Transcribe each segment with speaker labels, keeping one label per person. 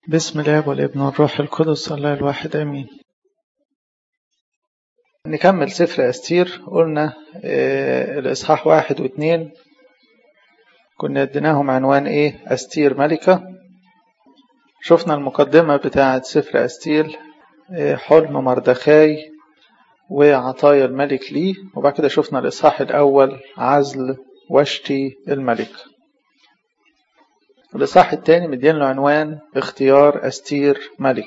Speaker 1: بسم الله والابن والروح القدس الله الواحد امين نكمل سفر استير قلنا آه الاصحاح واحد واثنين كنا اديناهم عنوان ايه استير ملكة شفنا المقدمة بتاعة سفر استير آه حلم مردخاي وعطايا الملك ليه وبعد كده شفنا الاصحاح الاول عزل وشتي الملك الإصحاح الثاني مدين له عنوان اختيار أستير ملك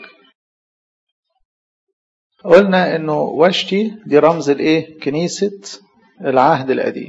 Speaker 1: قلنا إنه وشتي دي رمز الإيه؟ كنيسة العهد القديم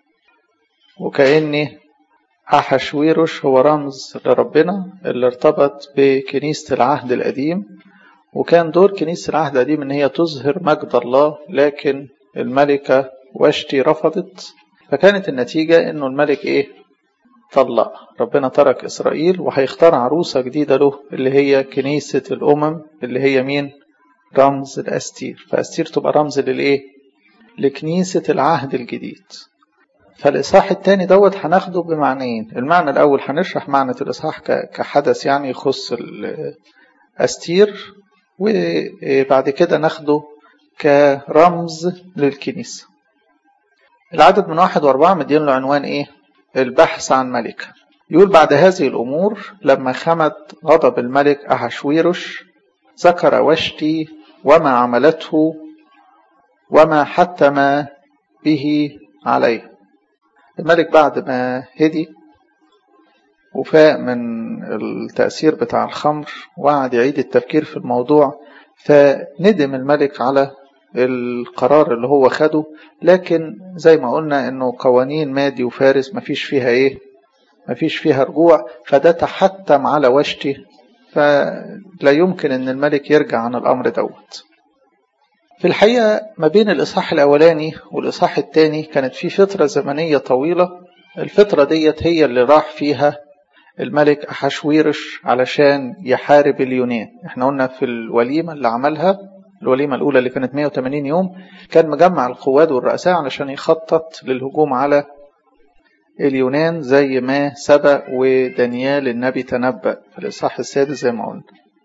Speaker 1: وكأن أحشويروش هو رمز لربنا اللي ارتبط بكنيسة العهد القديم وكان دور كنيسة العهد القديم إن هي تظهر مجد الله لكن الملكة وشتي رفضت فكانت النتيجة إنه الملك إيه؟ طلق ربنا ترك إسرائيل وهيختار عروسة جديدة له اللي هي كنيسة الأمم اللي هي مين رمز الأستير فأستير تبقى رمز للإيه لكنيسة العهد الجديد فالإصحاح الثاني دوت هناخده بمعنيين المعنى الأول هنشرح معنى الإصحاح كحدث يعني يخص أستير وبعد كده ناخده كرمز للكنيسة العدد من واحد واربعة مدين له عنوان ايه البحث عن ملكة يقول بعد هذه الأمور لما خمد غضب الملك أحشويرش ذكر وشتي وما عملته وما حتم به عليه الملك بعد ما هدي وفاق من التأثير بتاع الخمر وقعد يعيد التفكير في الموضوع فندم الملك على القرار اللي هو خده لكن زي ما قلنا انه قوانين مادي وفارس مفيش فيها ايه مفيش فيها رجوع فده تحتم على وشته فلا يمكن ان الملك يرجع عن الامر دوت في الحقيقة ما بين الإصحاح الأولاني والإصحاح الثاني كانت في فترة زمنية طويلة الفترة ديت هي اللي راح فيها الملك أحشويرش علشان يحارب اليونان احنا قلنا في الوليمة اللي عملها الوليمة الأولى اللي كانت 180 يوم كان مجمع القواد والرؤساء علشان يخطط للهجوم على اليونان زي ما سبق ودانيال النبي تنبأ في الإصحاح السادس زي ما قلنا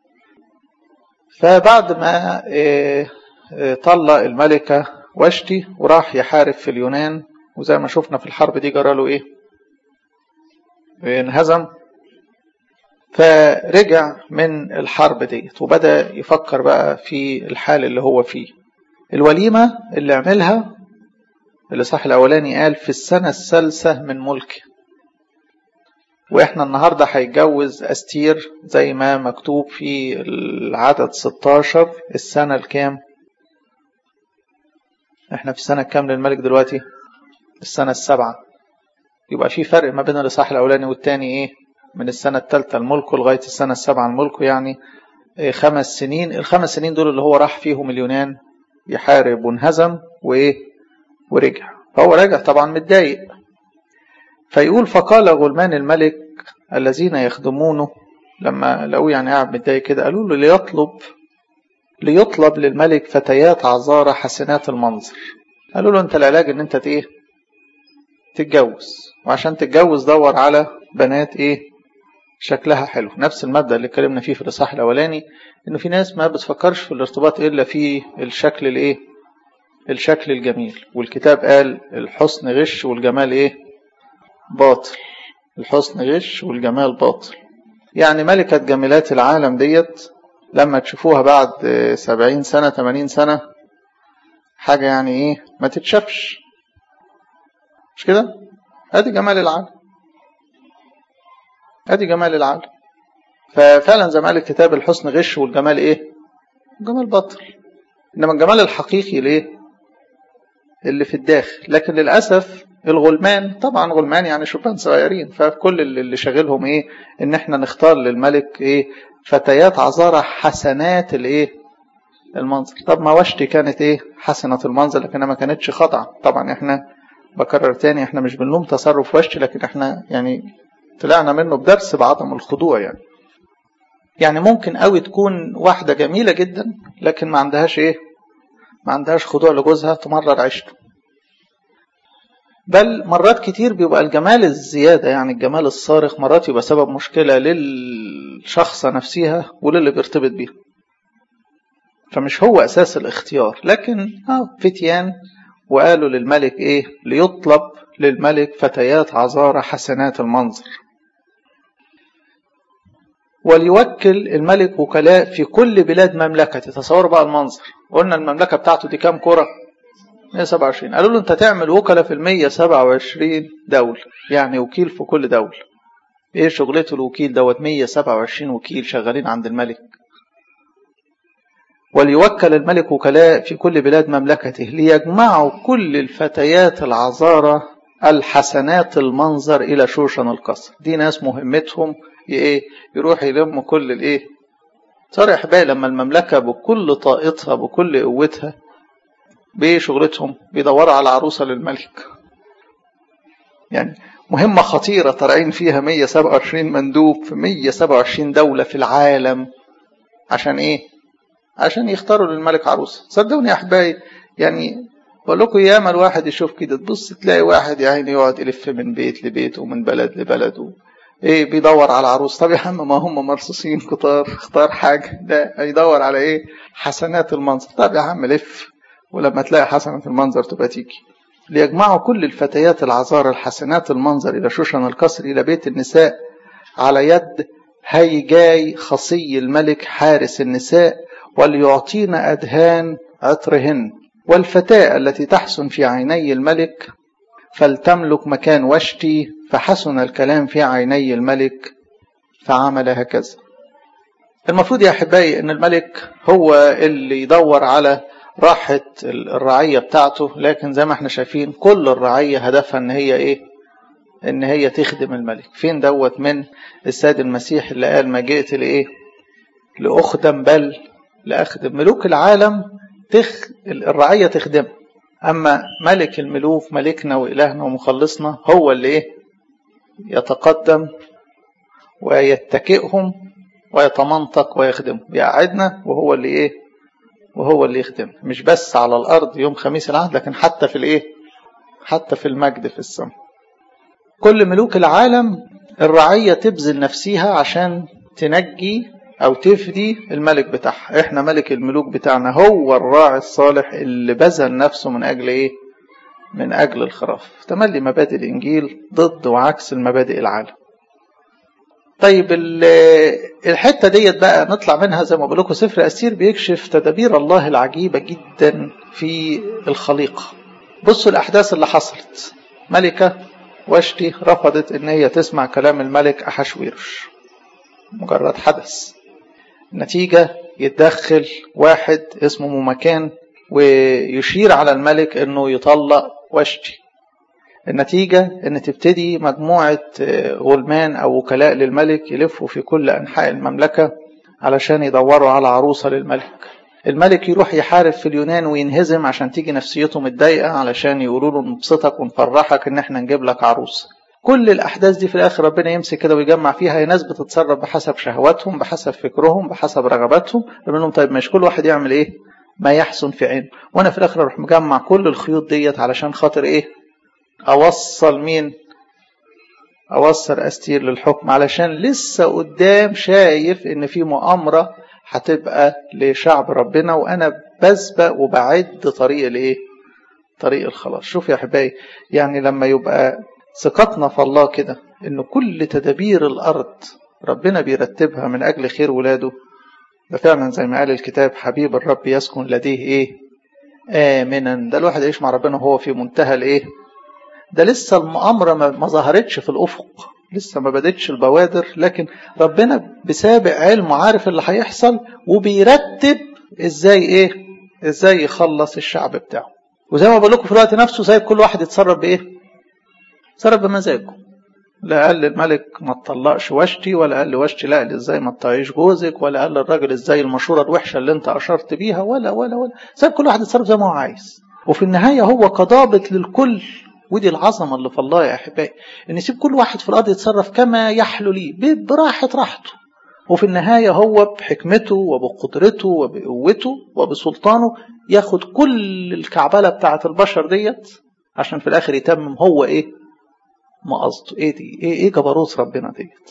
Speaker 1: فبعد ما طلق الملكة وشتي وراح يحارب في اليونان وزي ما شفنا في الحرب دي جرى له ايه انهزم فرجع من الحرب ديت وبدأ يفكر بقى في الحال اللي هو فيه الوليمة اللي عملها اللي صح الأولاني قال في السنة الثالثة من ملكه وإحنا النهاردة هيتجوز أستير زي ما مكتوب في العدد 16 السنة الكام إحنا في السنة الكام للملك دلوقتي السنة السابعة يبقى في فرق ما بين الإصحاح الأولاني والتاني إيه من السنة الثالثة لملكه لغاية السنة السابعة لملكه يعني خمس سنين الخمس سنين دول اللي هو راح فيهم اليونان يحارب وانهزم وإيه ورجع فهو راجع طبعا متضايق فيقول فقال غلمان الملك الذين يخدمونه لما لقوه يعني قاعد متضايق كده قالوا له ليطلب ليطلب للملك فتيات عذارى حسنات المنظر قالوا له انت العلاج ان انت ايه تتجوز وعشان تتجوز دور على بنات ايه شكلها حلو نفس المبدأ اللي اتكلمنا فيه في الإصحاح الأولاني إنه في ناس ما بتفكرش في الارتباط إلا في الشكل الإيه الشكل الجميل والكتاب قال الحسن غش والجمال إيه باطل الحسن غش والجمال باطل يعني ملكة جميلات العالم ديت لما تشوفوها بعد سبعين سنة تمانين سنة حاجة يعني إيه ما تتشافش مش كده ادي جمال العالم ادي جمال العالم ففعلا زي ما قال الكتاب الحسن غش والجمال ايه جمال باطل انما الجمال الحقيقي ليه اللي في الداخل لكن للاسف الغلمان طبعا غلمان يعني شبان صغيرين فكل اللي شاغلهم ايه ان احنا نختار للملك ايه فتيات عذارى حسنات الايه المنظر طب ما وشتي كانت ايه حسنة المنظر لكنها ما كانتش خضعة طبعا احنا بكرر تاني احنا مش بنلوم تصرف وشتي لكن احنا يعني طلعنا منه بدرس بعدم الخضوع يعني يعني ممكن قوي تكون واحدة جميلة جدا لكن ما عندهاش ايه ما عندهاش خضوع لجوزها تمرر عيشته بل مرات كتير بيبقى الجمال الزيادة يعني الجمال الصارخ مرات يبقى سبب مشكلة لل للشخصة نفسها وللي بيرتبط بيها فمش هو أساس الاختيار لكن آه فتيان وقالوا للملك إيه ليطلب للملك فتيات عذارى حسنات المنظر وليوكل الملك وكلاء في كل بلاد مملكته تصوروا بقى المنظر قلنا المملكة بتاعته دي كام كرة 127 قالوا له انت تعمل وكلاء في ال 127 دولة يعني وكيل في كل دولة ايه شغلته الوكيل دوت 127 وكيل شغالين عند الملك وليوكل الملك وكلاء في كل بلاد مملكته ليجمعوا كل الفتيات العذارى الحسنات المنظر الى شوشن القصر دي ناس مهمتهم ايه يروح يلم كل الايه صار يا احبائي لما المملكه بكل طاقتها بكل قوتها بايه شغلتهم بيدوروا على عروسه للملك يعني مهمه خطيره طالعين فيها 127 مندوب في 127 دوله في العالم عشان ايه عشان يختاروا للملك عروسه صدقوني يا احبائي يعني بقول لكم ياما الواحد يشوف كده تبص تلاقي واحد يا عيني يقعد يلف من بيت لبيت ومن بلد لبلد و... ايه بيدور على عروس طب يا عم ما هم مرصوصين كتار اختار حاجه ده هيدور على ايه حسنات المنظر طب يا عم لف ولما تلاقي حسنة المنظر تبقى تيجي ليجمعوا كل الفتيات العذارى الحسنات المنظر إلى شوشن القصر إلى بيت النساء على يد هيجاي خصي الملك حارس النساء وليعطين أدهان عطرهن والفتاة التي تحسن في عيني الملك فلتملك مكان وشتي فحسن الكلام في عيني الملك فعمل هكذا المفروض يا أحبائي أن الملك هو اللي يدور على راحة الرعية بتاعته لكن زي ما احنا شايفين كل الرعية هدفها ان هي ايه ان هي تخدم الملك فين دوت من السيد المسيح اللي قال ما جئت لايه لاخدم بل لاخدم ملوك العالم تخ الرعية تخدم اما ملك الملوك ملكنا والهنا ومخلصنا هو اللي ايه يتقدم ويتكئهم ويتمنطق ويخدم يقعدنا وهو اللي ايه وهو اللي يخدم مش بس على الارض يوم خميس العهد لكن حتى في الايه حتى في المجد في السماء كل ملوك العالم الرعيه تبذل نفسها عشان تنجي او تفدي الملك بتاعها احنا ملك الملوك بتاعنا هو الراعي الصالح اللي بذل نفسه من اجل ايه من اجل الخراف تملي مبادئ الانجيل ضد وعكس المبادئ العالم طيب الحته ديت بقى نطلع منها زي ما بقول لكم سفر اسير بيكشف تدابير الله العجيبه جدا في الخليقه بصوا الاحداث اللي حصلت ملكه واشتي رفضت ان هي تسمع كلام الملك احشويرش مجرد حدث النتيجه يتدخل واحد اسمه ممكان ويشير على الملك انه يطلق واشتي النتيجة أن تبتدي مجموعة غلمان أو وكلاء للملك يلفوا في كل أنحاء المملكة علشان يدوروا على عروسة للملك الملك يروح يحارب في اليونان وينهزم عشان تيجي نفسيته متضايقة علشان يقولوا له نبسطك ونفرحك ان احنا نجيب لك عروسة كل الأحداث دي في الآخر ربنا يمسك كده ويجمع فيها هي ناس بتتصرف بحسب شهواتهم بحسب فكرهم بحسب رغباتهم يقول لهم طيب مش كل واحد يعمل إيه ما يحسن في عينه وأنا في الآخر أروح مجمع كل الخيوط ديت علشان خاطر إيه أوصل مين أوصل أستير للحكم علشان لسه قدام شايف إن في مؤامرة هتبقى لشعب ربنا وأنا بسبق وبعد طريق الإيه؟ طريق الخلاص شوف يا أحبائي يعني لما يبقى ثقتنا في الله كده إن كل تدابير الأرض ربنا بيرتبها من أجل خير ولاده ده فعلا زي ما قال الكتاب حبيب الرب يسكن لديه إيه؟ آمنا ده الواحد يعيش مع ربنا وهو في منتهى الإيه؟ ده لسه المؤامرة ما ظهرتش في الأفق لسه ما بدتش البوادر لكن ربنا بسابق علمه عارف اللي هيحصل وبيرتب ازاي ايه ازاي يخلص الشعب بتاعه وزي ما بقول لكم في الوقت نفسه سايب كل واحد يتصرف بايه يتصرف بمزاجه لا قال للملك ما تطلقش وشتي ولا قال لوشتي لا ازاي ما تطيعيش جوزك ولا قال للراجل ازاي المشوره الوحشه اللي انت اشرت بيها ولا ولا ولا سايب كل واحد يتصرف زي ما هو عايز وفي النهايه هو كضابط للكل ودي العظمة اللي في الله يا أحبائي إن يسيب كل واحد في الأرض يتصرف كما يحلو ليه براحة راحته وفي النهاية هو بحكمته وبقدرته وبقوته وبسلطانه ياخد كل الكعبلة بتاعة البشر ديت عشان في الآخر يتمم هو إيه ما قصده إيه دي إيه, إيه جبروت ربنا ديت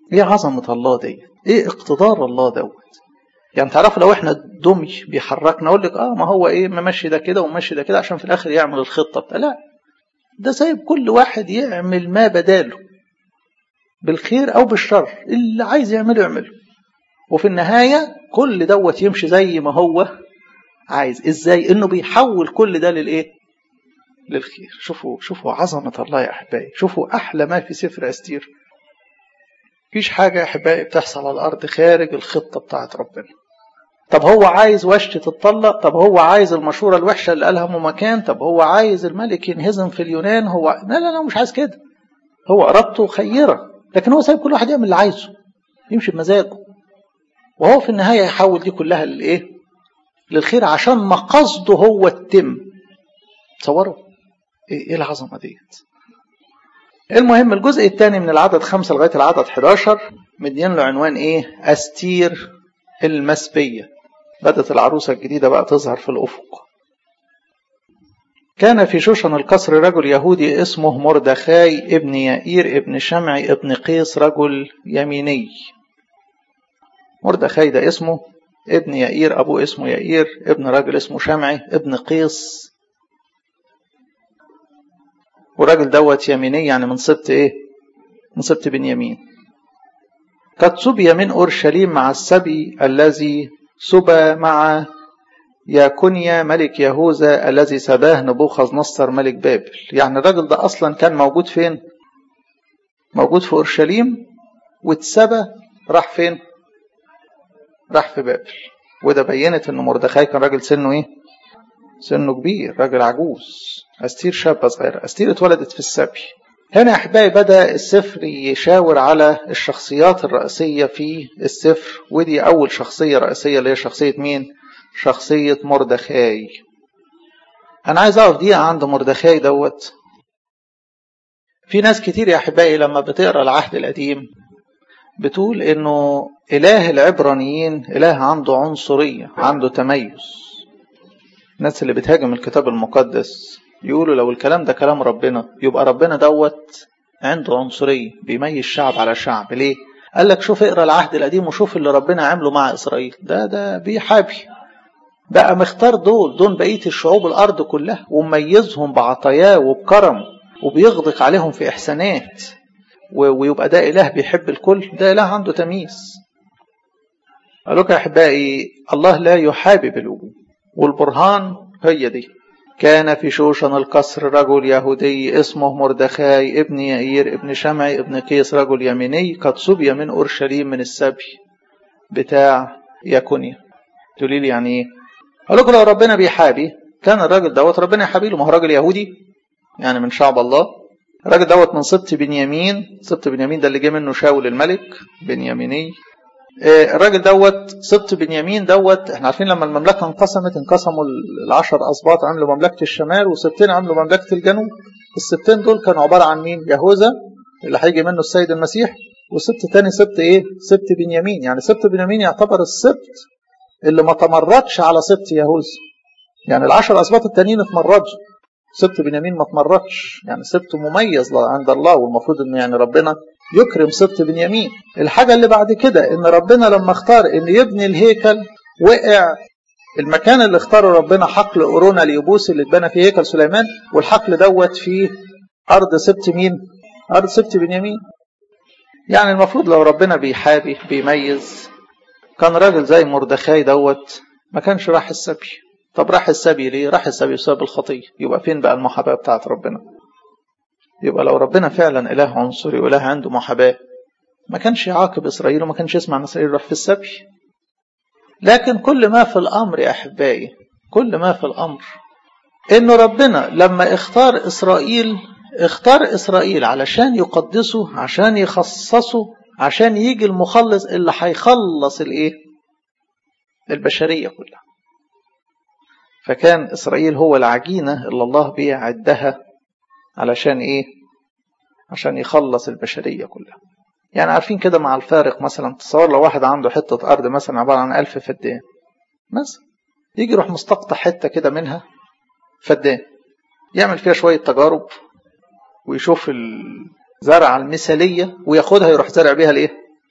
Speaker 1: ايه عظمة الله دي ايه اقتدار الله دوت يعني تعرف لو احنا دمي بيحركنا اقول لك اه ما هو ايه ممشي ده كده ومشي ده كده عشان في الاخر يعمل الخطة بتاع لا ده سايب كل واحد يعمل ما بداله بالخير او بالشر اللي عايز يعمله يعمله وفي النهاية كل دوت يمشي زي ما هو عايز ازاي انه بيحول كل ده للايه للخير شوفوا شوفوا عظمة الله يا أحبائي شوفوا أحلى ما في سفر أستير مفيش حاجة يا أحبائي بتحصل على الأرض خارج الخطة بتاعت ربنا طب هو عايز وشت تتطلق طب هو عايز المشورة الوحشة اللي قالها مكان طب هو عايز الملك ينهزم في اليونان هو لا لا لا مش عايز كده هو إرادته خيرة لكن هو سايب كل واحد يعمل اللي عايزه يمشي بمزاجه وهو في النهاية يحول دي كلها للإيه للخير عشان مقصده هو التم تصوروا ايه العظمة ديت المهم الجزء الثاني من العدد خمسة لغاية العدد 11 مدين له عنوان ايه استير المسبية بدت العروسة الجديدة بقى تظهر في الأفق كان في شوشن القصر رجل يهودي اسمه مردخاي ابن يائير ابن شمعي ابن قيس رجل يميني مردخاي ده اسمه ابن يائير أبوه اسمه يائير ابن راجل اسمه شمعي ابن قيس والراجل دوت يميني يعني من سبط ايه من سبط بنيامين قد سبي من اورشليم مع السبي الذي سبى مع ياكونيا ملك يهوذا الذي سباه نبوخذ نصر ملك بابل يعني الراجل ده اصلا كان موجود فين موجود في اورشليم واتسبى راح فين راح في بابل وده بينت ان مردخاي كان راجل سنه ايه سنه كبير راجل عجوز أستير شابة صغيرة أستير اتولدت في السبي هنا يا أحبائي بدأ السفر يشاور على الشخصيات الرئيسية في السفر ودي أول شخصية رئيسية اللي هي شخصية مين؟ شخصية مردخاي أنا عايز أقف دقيقة عند مردخاي دوت في ناس كتير يا أحبائي لما بتقرأ العهد القديم بتقول إنه إله العبرانيين إله عنده عنصرية عنده تميز الناس اللي بتهاجم الكتاب المقدس يقولوا لو الكلام ده كلام ربنا يبقى ربنا دوت عنده عنصرية بيميز شعب على شعب ليه؟ قال لك شوف اقرا العهد القديم وشوف اللي ربنا عمله مع اسرائيل ده ده بيحابي بقى مختار دول دول بقيه الشعوب الارض كلها ومميزهم بعطاياه وبكرمه وبيغدق عليهم في احسانات ويبقى ده اله بيحب الكل ده اله عنده تمييز قالوا يا احبائي الله لا يحابي بالوجود والبرهان هي دي كان في شوشن القصر رجل يهودي اسمه مردخاي ابن يائير ابن شمعي ابن قيس رجل يميني قد سبي من اورشليم من السبي بتاع يكونيا تقولي لي يعني ايه اقول لكم لو ربنا بيحابي كان الراجل دوت ربنا يحابي له ما هو راجل يهودي يعني من شعب الله الراجل دوت من سبط بنيامين سبط بنيامين ده اللي جه منه شاول الملك بنياميني الراجل دوت سبط بنيامين دوت احنا عارفين لما المملكه انقسمت انقسموا العشر اسباط عملوا مملكه الشمال وسبتين عملوا مملكه الجنوب السبتين دول كانوا عباره عن مين يهوذا اللي هيجي منه السيد المسيح وسبت تاني سبت ايه سبت بنيامين يعني سبت بنيامين يعتبر السبت اللي ما تمردش على سبت يهوذا يعني العشر اسباط التانيين اتمردوا سبت بنيامين ما تمردش يعني سبت مميز عند الله والمفروض انه يعني ربنا يكرم سبط بنيامين الحاجة اللي بعد كده ان ربنا لما اختار ان يبني الهيكل وقع المكان اللي اختاره ربنا حقل أورونا ليبوس اللي اتبنى فيه هيكل سليمان والحقل دوت في أرض سبت مين؟ أرض سبت بنيامين يعني المفروض لو ربنا بيحابي بيميز كان راجل زي مردخاي دوت ما كانش راح السبي طب راح السبي ليه؟ راح السبي بسبب الخطية يبقى فين بقى المحاباة بتاعت ربنا؟ يبقى لو ربنا فعلا إله عنصري وإله عنده محاباة ما كانش يعاقب إسرائيل وما كانش يسمع أن إسرائيل يروح في السبي لكن كل ما في الأمر يا أحبائي كل ما في الأمر إنه ربنا لما اختار إسرائيل اختار إسرائيل علشان يقدسه عشان يخصصه عشان يجي المخلص اللي هيخلص الإيه؟ البشرية كلها فكان إسرائيل هو العجينة اللي الله بيعدها علشان ايه عشان يخلص البشرية كلها يعني عارفين كده مع الفارق مثلا تصور لو واحد عنده حتة أرض مثلا عبارة عن ألف فدان مثلا يجي يروح مستقطع حتة كده منها فدان يعمل فيها شوية تجارب ويشوف الزرعة المثالية وياخدها يروح زرع بيها الايه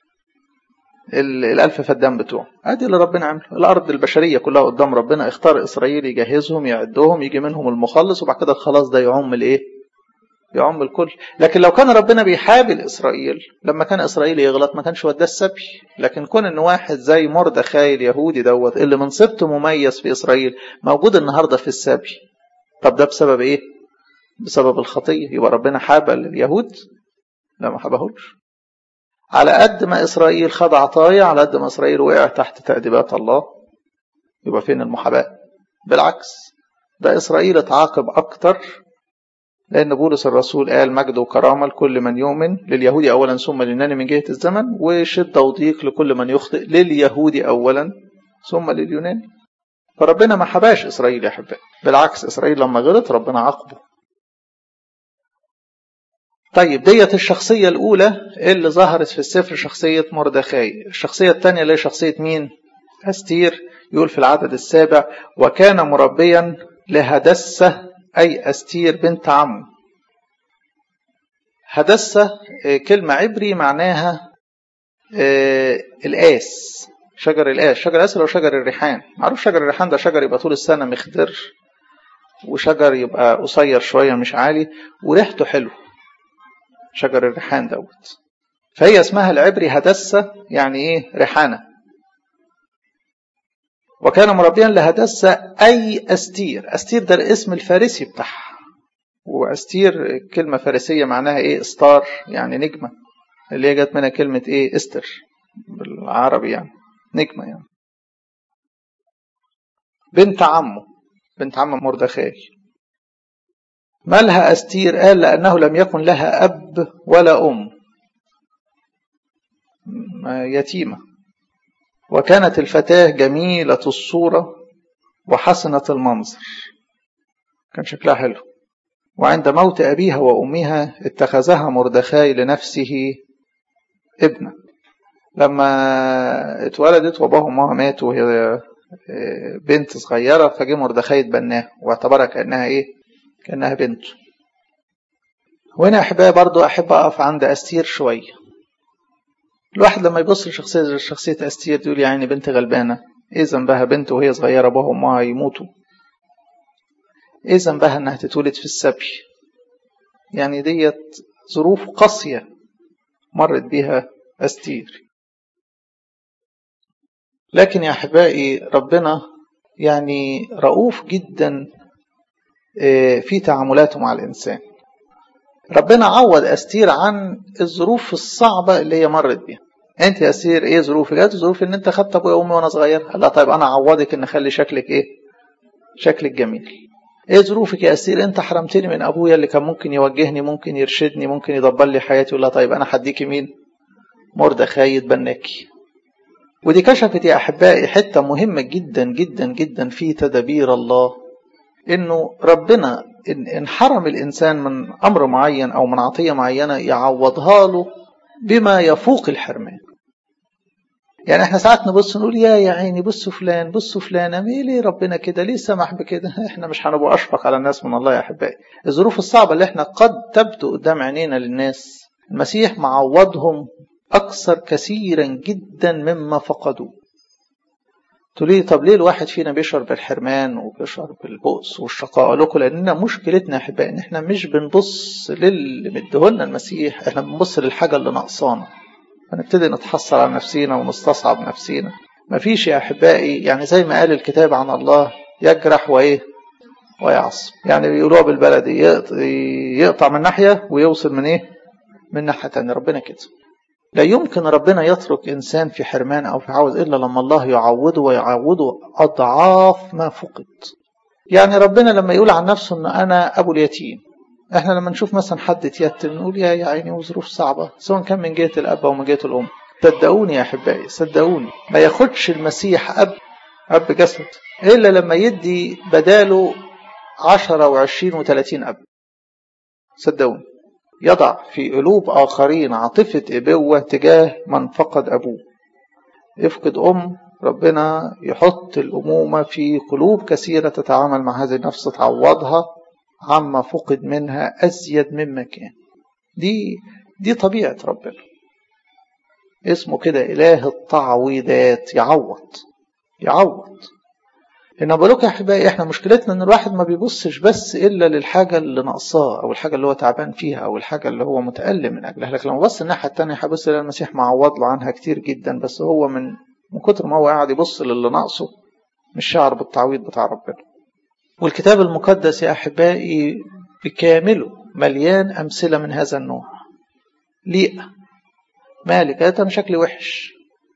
Speaker 1: الألف فدان بتوعه ادي اللي ربنا عمله الأرض البشرية كلها قدام ربنا اختار إسرائيل يجهزهم يعدهم يجي منهم المخلص وبعد كده خلاص ده يعم الإيه يعم الكل لكن لو كان ربنا بيحابل إسرائيل لما كان إسرائيل يغلط ما كانش وداه السبي لكن كون إن واحد زي مردخاي اليهودي دوت اللي من سبط مميز في إسرائيل موجود النهاردة في السبي طب ده بسبب إيه؟ بسبب الخطية يبقى ربنا حابل اليهود لا ما حبهوش على قد ما إسرائيل خد عطايا على قد ما إسرائيل وقع تحت تأديبات الله يبقى فين المحاباة بالعكس ده إسرائيل اتعاقب أكتر لأن بولس الرسول قال مجد وكرامة لكل من يؤمن لليهودي أولا ثم لليوناني من جهة الزمن وشدة وضيق لكل من يخطئ لليهودي أولا ثم لليوناني فربنا ما حباش إسرائيل يا أحبائي بالعكس إسرائيل لما غلط ربنا عاقبه طيب ديت الشخصية الأولى اللي ظهرت في السفر شخصية مردخاي الشخصية الثانية اللي هي شخصية مين؟ أستير يقول في العدد السابع وكان مربيا لهدسة أي أستير بنت عمه هدسة كلمة عبري معناها الآس شجر الآس شجر الآس اللي هو شجر الريحان معروف شجر الريحان ده شجر يبقى طول السنة مخضر وشجر يبقى قصير شوية مش عالي وريحته حلو شجر الريحان دوت فهي اسمها العبري هدسة يعني ايه ريحانة وكان مربيا لهدسة أي أستير أستير ده الاسم الفارسي بتاعها وأستير كلمة فارسية معناها إيه ستار يعني نجمة اللي هي جت منها كلمة إيه استر بالعربي يعني نجمة يعني بنت عمه بنت عم مردخاي مالها أستير قال لأنه لم يكن لها أب ولا أم يتيمة وكانت الفتاة جميلة الصورة وحسنة المنظر كان شكلها حلو وعند موت أبيها وأمها اتخذها مردخاي لنفسه ابنة لما اتولدت وابوها وامها ماتوا وهي بنت صغيرة فجه مردخاي اتبناها واعتبرها كأنها ايه كأنها بنته وهنا أحبائي برضو أحب أقف عند أستير شوية الواحد لما يبص لشخصية شخصية أستير يقول يعني بنت غلبانة إيه ذنبها بنت وهي صغيرة أبوها وأمها يموتوا إيه ذنبها إنها تتولد في السبي يعني ديت ظروف قاسية مرت بها أستير لكن يا أحبائي ربنا يعني رؤوف جدا في تعاملاته مع الإنسان ربنا عوض أستير عن الظروف الصعبة اللي هي مرت بيها انت يا أستير ايه ظروفك جات ظروف ان انت خدت ابويا وامي وانا صغير لا طيب انا اعوضك ان اخلي شكلك ايه شكلك جميل ايه ظروفك يا أستير انت حرمتني من ابويا اللي كان ممكن يوجهني ممكن يرشدني ممكن يدبر لي حياتي ولا طيب انا هديكي مين مردخاي يتبناكي ودي كشفت يا احبائي حته مهمه جدا جدا جدا في تدابير الله انه ربنا ان حرم الانسان من امر معين او من عطيه معينه يعوضها له بما يفوق الحرمان يعني احنا ساعات نبص نقول يا يا عيني بصوا فلان بصوا فلانة ليه ربنا كده ليه سمح بكده احنا مش هنبقى اشفق على الناس من الله يا احبائي الظروف الصعبة اللي احنا قد تبدو قدام عينينا للناس المسيح معوضهم اكثر كثيرا جدا مما فقدوا تقول لي طب ليه الواحد فينا بيشعر بالحرمان وبيشعر بالبؤس والشقاء اقول لكم لاننا مشكلتنا يا احبائي ان احنا مش بنبص للي مديهولنا المسيح احنا بنبص للحاجه اللي ناقصانا فنبتدي نتحسر على نفسينا ونستصعب نفسينا مفيش يا احبائي يعني زي ما قال الكتاب عن الله يجرح وايه ويعصب يعني بيقولوها بالبلدي يقطع من ناحيه ويوصل من ايه من ناحيه تانية ربنا كده لا يمكن ربنا يترك إنسان في حرمان أو في عوض إلا لما الله يعوضه ويعوضه أضعاف ما فقد يعني ربنا لما يقول عن نفسه أن أنا أبو اليتيم احنا لما نشوف مثلا حد يتيتم نقول يا يا عيني وظروف صعبة سواء كان من جهة الأب أو من جهة الأم صدقوني يا أحبائي صدقوني ما ياخدش المسيح أب أب جسد إلا لما يدي بداله عشرة وعشرين وثلاثين أب صدقوني يضع في قلوب آخرين عاطفة إبوة تجاه من فقد أبوه يفقد أم ربنا يحط الأمومة في قلوب كثيرة تتعامل مع هذه النفس تعوضها عما فقد منها أزيد مما كان دي دي طبيعة ربنا اسمه كده إله التعويضات يعوض يعوض إن بقول لكم يا أحبائي إحنا مشكلتنا إن الواحد ما بيبصش بس إلا للحاجة اللي ناقصاه أو الحاجة اللي هو تعبان فيها أو الحاجة اللي هو متألم من أجلها لكن لما بص الناحية التانية هيبص إلى المسيح معوض له عنها كتير جدا بس هو من من كتر ما هو قاعد يبص للي ناقصه مش شعر بالتعويض بتاع ربنا والكتاب المقدس يا أحبائي بكامله مليان أمثلة من هذا النوع ليئة مالك أنا شكلي وحش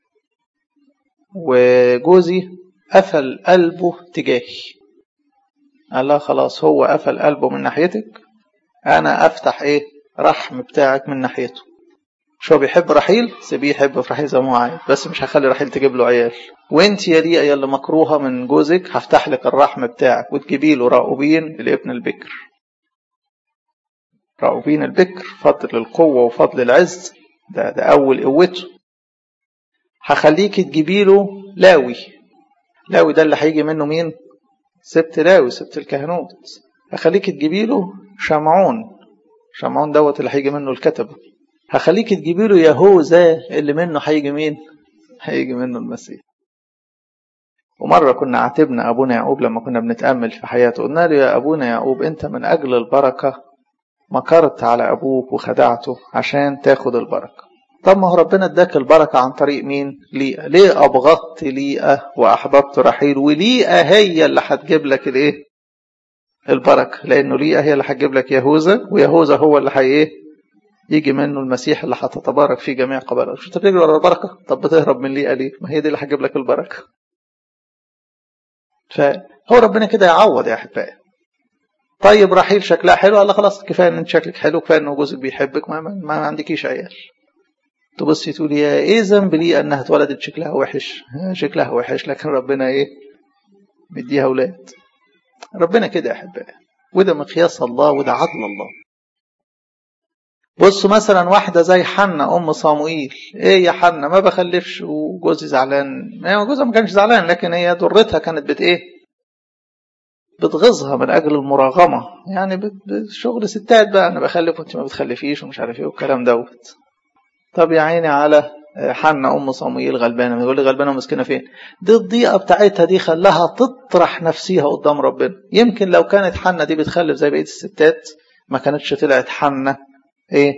Speaker 1: وجوزي قفل قلبه تجاهي قال لها خلاص هو قفل قلبه من ناحيتك أنا أفتح إيه رحم بتاعك من ناحيته مش هو بيحب رحيل سيبيه يحب في رحيل زي ما هو عايز بس مش هخلي رحيل تجيب له عيال وانت يا ليئة يا اللي مكروهه من جوزك هفتح لك الرحم بتاعك وتجيبي له راؤوبين الابن البكر راؤوبين البكر فضل القوة وفضل العز ده ده أول قوته هخليك تجيبي له لاوي لاوي ده اللي هيجي منه مين؟ سبت لاوي سبت الكهنوت هخليك تجيبي له شمعون شمعون دوت اللي هيجي منه الكتبه هخليك تجيبي له يهوذا اللي منه هيجي مين؟ هيجي منه المسيح. ومرة كنا عاتبنا أبونا يعقوب لما كنا بنتأمل في حياته قلنا له يا أبونا يعقوب أنت من أجل البركة مكرت على أبوك وخدعته عشان تاخد البركة. طب ما هو ربنا اداك البركة عن طريق مين؟ ليئة. ليه أبغضت ليئة وأحببت رحيل وليئة هي اللي هتجيب لك الإيه؟ البركة لأنه ليئة هي اللي هتجيب لك يهوذا ويهوذا هو اللي هي إيه؟ يجي منه المسيح اللي هتتبارك فيه جميع قبائل شو بتجري ورا البركه طب بتهرب من ليئه ليه ما هي دي اللي هتجيب لك البركه فهو ربنا كده يعوض يا احبائي طيب رحيل شكلها حلو قال خلاص كفايه ان انت شكلك حلو كفايه ان جوزك بيحبك ما, ما, ما عندكيش عيال تبصي تقولي يا ايه ذنب لي انها اتولدت شكلها وحش شكلها وحش لكن ربنا ايه مديها اولاد ربنا كده يا احبائي وده مقياس الله وده عدل الله بصوا مثلا واحدة زي حنة أم صاموئيل إيه يا حنة ما بخلفش وجوزي زعلان ما جوزها ما كانش زعلان لكن هي ضرتها كانت بت إيه بتغيظها من أجل المراغمة يعني شغل ستات بقى أنا بخلف وأنت ما بتخلفيش ومش عارف إيه والكلام دوت طب يا عيني على حنة أم صاموئيل غلبانة يقول لي غلبانة ومسكينة فين دي الضيقة بتاعتها دي خلاها تطرح نفسيها قدام ربنا يمكن لو كانت حنة دي بتخلف زي بقية الستات ما كانتش طلعت حنة ايه,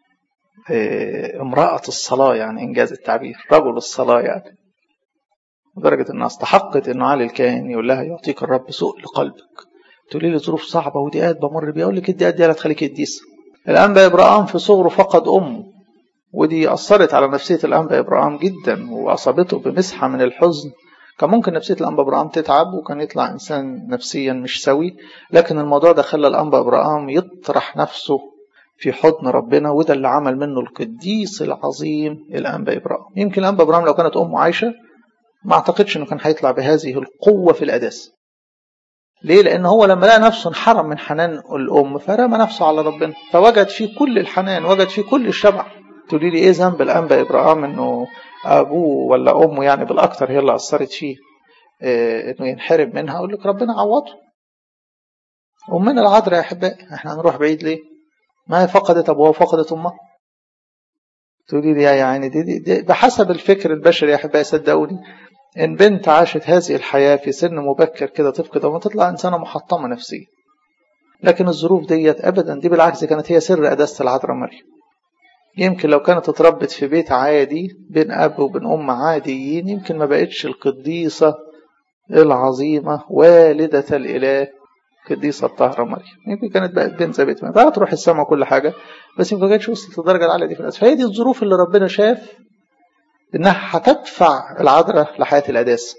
Speaker 1: إيه امرأة الصلاة يعني إنجاز التعبير رجل الصلاة يعني لدرجة إنها استحقت إنه علي الكاهن يقول لها يعطيك الرب سوء لقلبك تقولي لي ظروف صعبة وديات بمر بيها أقول لك الديات دي هتخليك قديسة الأنبا إبراهام في صغره فقد أمه ودي أثرت على نفسية الأنبا إبراهام جدا وأصابته بمسحة من الحزن كان ممكن نفسية الأنبا إبراهام تتعب وكان يطلع إنسان نفسيا مش سوي لكن الموضوع ده خلى الأنبا إبراهام يطرح نفسه في حضن ربنا وده اللي عمل منه القديس العظيم الأنبا إبراهيم يمكن الأنبا إبراهيم لو كانت أمه عايشة ما أعتقدش أنه كان هيطلع بهذه القوة في الأداس ليه؟ لأن هو لما لقى نفسه انحرم من حنان الأم فرمى نفسه على ربنا فوجد فيه كل الحنان وجد فيه كل الشبع تقولي لي إيه ذنب الأنبا إبراهيم إنه أبوه ولا أمه يعني بالأكثر هي اللي أثرت فيه إيه إنه ينحرم منها أقول لك ربنا عوضه أمنا العذراء يا أحبائي إحنا هنروح بعيد ليه؟ ما هي فقدت أبوها وفقدت أمها تقولي لي يعني دي, دي, دي بحسب الفكر البشري يا أحبائي صدقوني إن بنت عاشت هذه الحياة في سن مبكر كده تفقد أمها تطلع إنسانة محطمة نفسيا لكن الظروف ديت أبدا دي بالعكس كانت هي سر قداسة العذراء مريم يمكن لو كانت اتربت في بيت عادي بين أب وبين أم عاديين يمكن ما بقتش القديسة العظيمة والدة الإله القديسة الطاهرة مريم يمكن كانت بقت بنت زي بيت مريم تروح السما وكل حاجة بس يمكن ما كانتش وصلت للدرجة العالية دي في الأسف فهي دي الظروف اللي ربنا شاف إنها هتدفع العذراء لحياة القداسة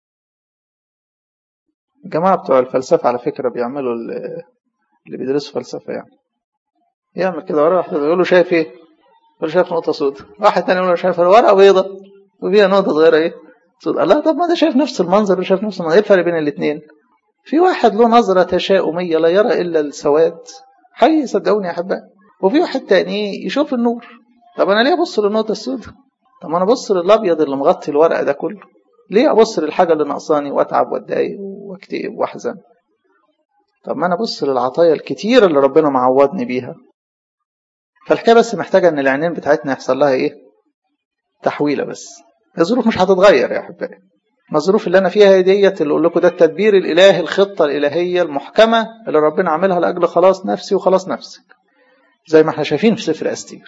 Speaker 1: الجماعة بتوع الفلسفة على فكرة بيعملوا اللي بيدرسوا فلسفة يعني يعمل كده ورقة واحدة يقول له شايف ايه؟ يقول له شايف نقطة سوداء واحد تاني يقول له شايف ورقة بيضة وفيها نقطة صغيرة ايه؟ سوداء الله طب ما ده شايف نفس المنظر وشايف نفس المنظر ايه الفرق بين الاثنين؟ في واحد له نظرة تشاؤمية لا يرى إلا السواد حي صدقوني يا أحبائي وفي واحد تاني يشوف النور طب أنا ليه أبص للنقطة السوداء؟ طب أنا أبص للأبيض اللي مغطي الورقة ده كله ليه أبص للحاجة اللي ناقصاني وأتعب وأتضايق وأكتئب وأحزن طب ما أنا أبص للعطايا الكتيرة اللي ربنا معوضني بيها فالحكاية بس محتاجة إن العينين بتاعتنا يحصل لها إيه؟ تحويلة بس الظروف مش هتتغير يا أحبائي ما الظروف اللي أنا فيها ديت اللي أقول لكم ده التدبير الإلهي الخطة الإلهية المحكمة اللي ربنا عاملها لأجل خلاص نفسي وخلاص نفسك زي ما احنا شايفين في سفر أستير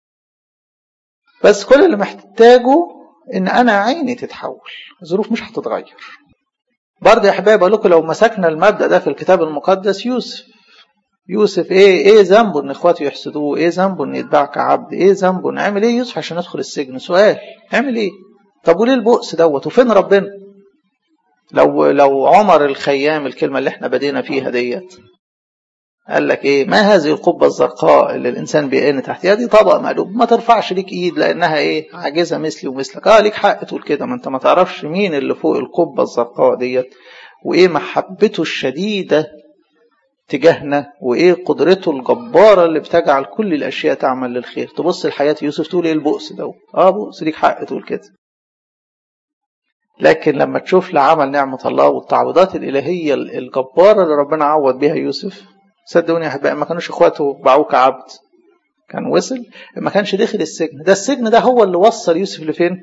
Speaker 1: بس كل اللي محتاجه إن أنا عيني تتحول الظروف مش هتتغير برضه يا حبايبي أقول لكم لو مسكنا المبدأ ده في الكتاب المقدس يوسف يوسف ايه ايه ذنبه ان اخواته يحسدوه ايه ذنبه ان يتباع كعبد ايه ذنبه نعمل ايه يوسف عشان يدخل السجن سؤال عمل ايه طب وليه البؤس دوت وفين ربنا لو لو عمر الخيام الكلمه اللي احنا بدينا فيها ديت قال لك ايه ما هذه القبه الزرقاء اللي الانسان بيئن تحتها دي طبق مقلوب ما ترفعش ليك ايد لانها ايه عاجزه مثلي ومثلك اه ليك حق تقول كده ما انت ما تعرفش مين اللي فوق القبه الزرقاء ديت وايه محبته الشديده تجاهنا وايه قدرته الجباره اللي بتجعل كل الاشياء تعمل للخير تبص لحياه يوسف تقول ايه البؤس ده اه بؤس ليك حق تقول كده لكن لما تشوف لعمل نعمة الله والتعويضات الإلهية الجبارة اللي ربنا عوض بيها يوسف صدقوني يا أحبائي ما كانوش إخواته باعوه كعبد كان وصل ما كانش دخل السجن ده السجن ده هو اللي وصل يوسف لفين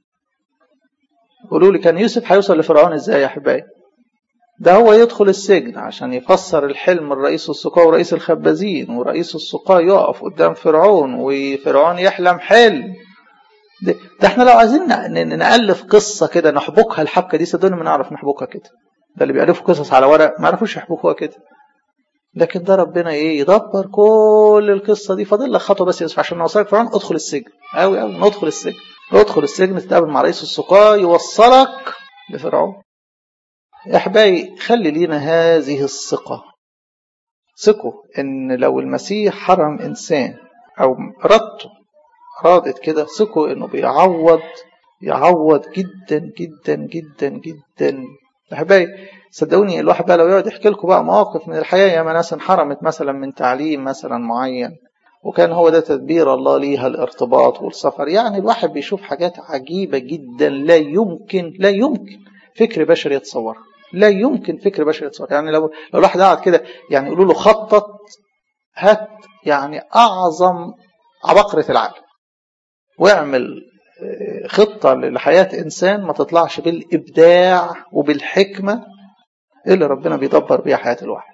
Speaker 1: قولوا لي كان يوسف هيوصل لفرعون ازاي يا أحبائي ده هو يدخل السجن عشان يفسر الحلم الرئيس السقاة ورئيس الخبازين ورئيس السقاة يقف قدام فرعون وفرعون يحلم حلم ده, ده احنا لو عايزين نألف قصة كده نحبكها الحبكة دي صدقوني ما نعرف نحبكها كده ده اللي بيألفوا قصص على ورق ما يعرفوش يحبكوها كده لكن ده ربنا ايه يدبر كل القصة دي فاضل لك خطوة بس يوسف عشان نوصلك فرعون ادخل السجن قوي قوي ندخل السجن ادخل السجن تتقابل مع رئيس السقاة يوصلك لفرعون يا احبائي خلي لينا هذه الثقة ثقوا ان لو المسيح حرم انسان او ردته رادت كده ثقوا انه بيعوض يعوض جدا جدا جدا جدا احبائي صدقوني الواحد بقى لو يقعد يحكي لكم بقى مواقف من الحياه ياما ناس انحرمت مثلا من تعليم مثلا معين وكان هو ده تدبير الله ليها الارتباط والسفر يعني الواحد بيشوف حاجات عجيبه جدا لا يمكن لا يمكن فكر بشري يتصورها لا يمكن فكر بشري يتصور يعني لو لو الواحد قاعد كده يعني يقولوا له خطط هات يعني اعظم عبقرة العالم واعمل خطة لحياة إنسان ما تطلعش بالإبداع وبالحكمة اللي ربنا بيدبر بيها حياة الواحد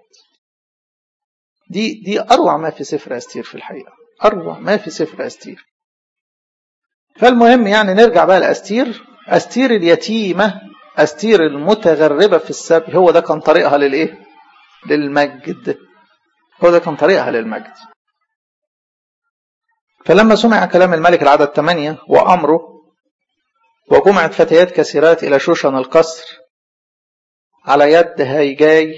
Speaker 1: دي دي أروع ما في سفر أستير في الحقيقة أروع ما في سفر أستير فالمهم يعني نرجع بقى لأستير أستير اليتيمة أستير المتغربة في السبي هو ده كان طريقها للإيه؟ للمجد هو ده كان طريقها للمجد فلما سمع كلام الملك العدد ثمانية وأمره وجمعت فتيات كثيرات إلى شوشن القصر على يد هيجاي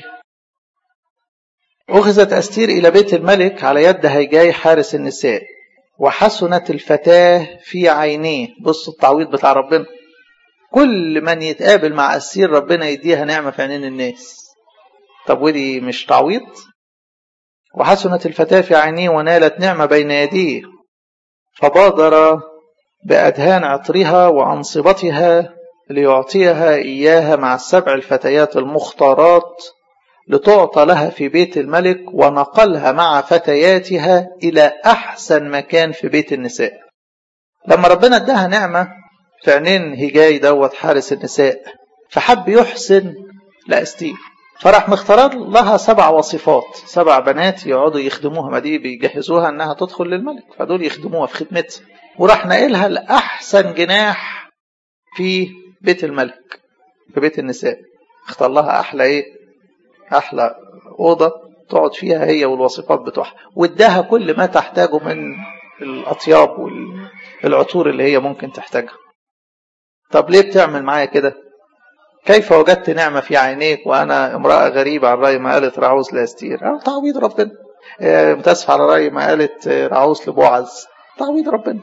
Speaker 1: أخذت أستير إلى بيت الملك على يد هيجاي حارس النساء وحسنت الفتاة في عينيه بص التعويض بتاع ربنا كل من يتقابل مع أسير ربنا يديها نعمة في عينين الناس طب ودي مش تعويض وحسنت الفتاة في عينيه ونالت نعمة بين يديه فبادر بأدهان عطرها وأنصبتها ليعطيها إياها مع السبع الفتيات المختارات لتعطى لها في بيت الملك ونقلها مع فتياتها إلى أحسن مكان في بيت النساء لما ربنا اداها نعمة في عينين هجاي دوت حارس النساء فحب يحسن لأستير فراح مختار لها سبع وصفات سبع بنات يقعدوا يخدموها ما دي بيجهزوها انها تدخل للملك فدول يخدموها في خدمتها وراح ناقلها لاحسن جناح في بيت الملك في بيت النساء اختار لها احلى ايه احلى اوضه تقعد فيها هي والوصفات بتوعها واداها كل ما تحتاجه من الاطياب والعطور اللي هي ممكن تحتاجها طب ليه بتعمل معايا كده كيف وجدت نعمة في عينيك وأنا امرأة غريبة على رأي ما قالت رعوز لأستير أه تعويض ربنا أه متأسف على رأي ما قالت رعوز لبوعز تعويض ربنا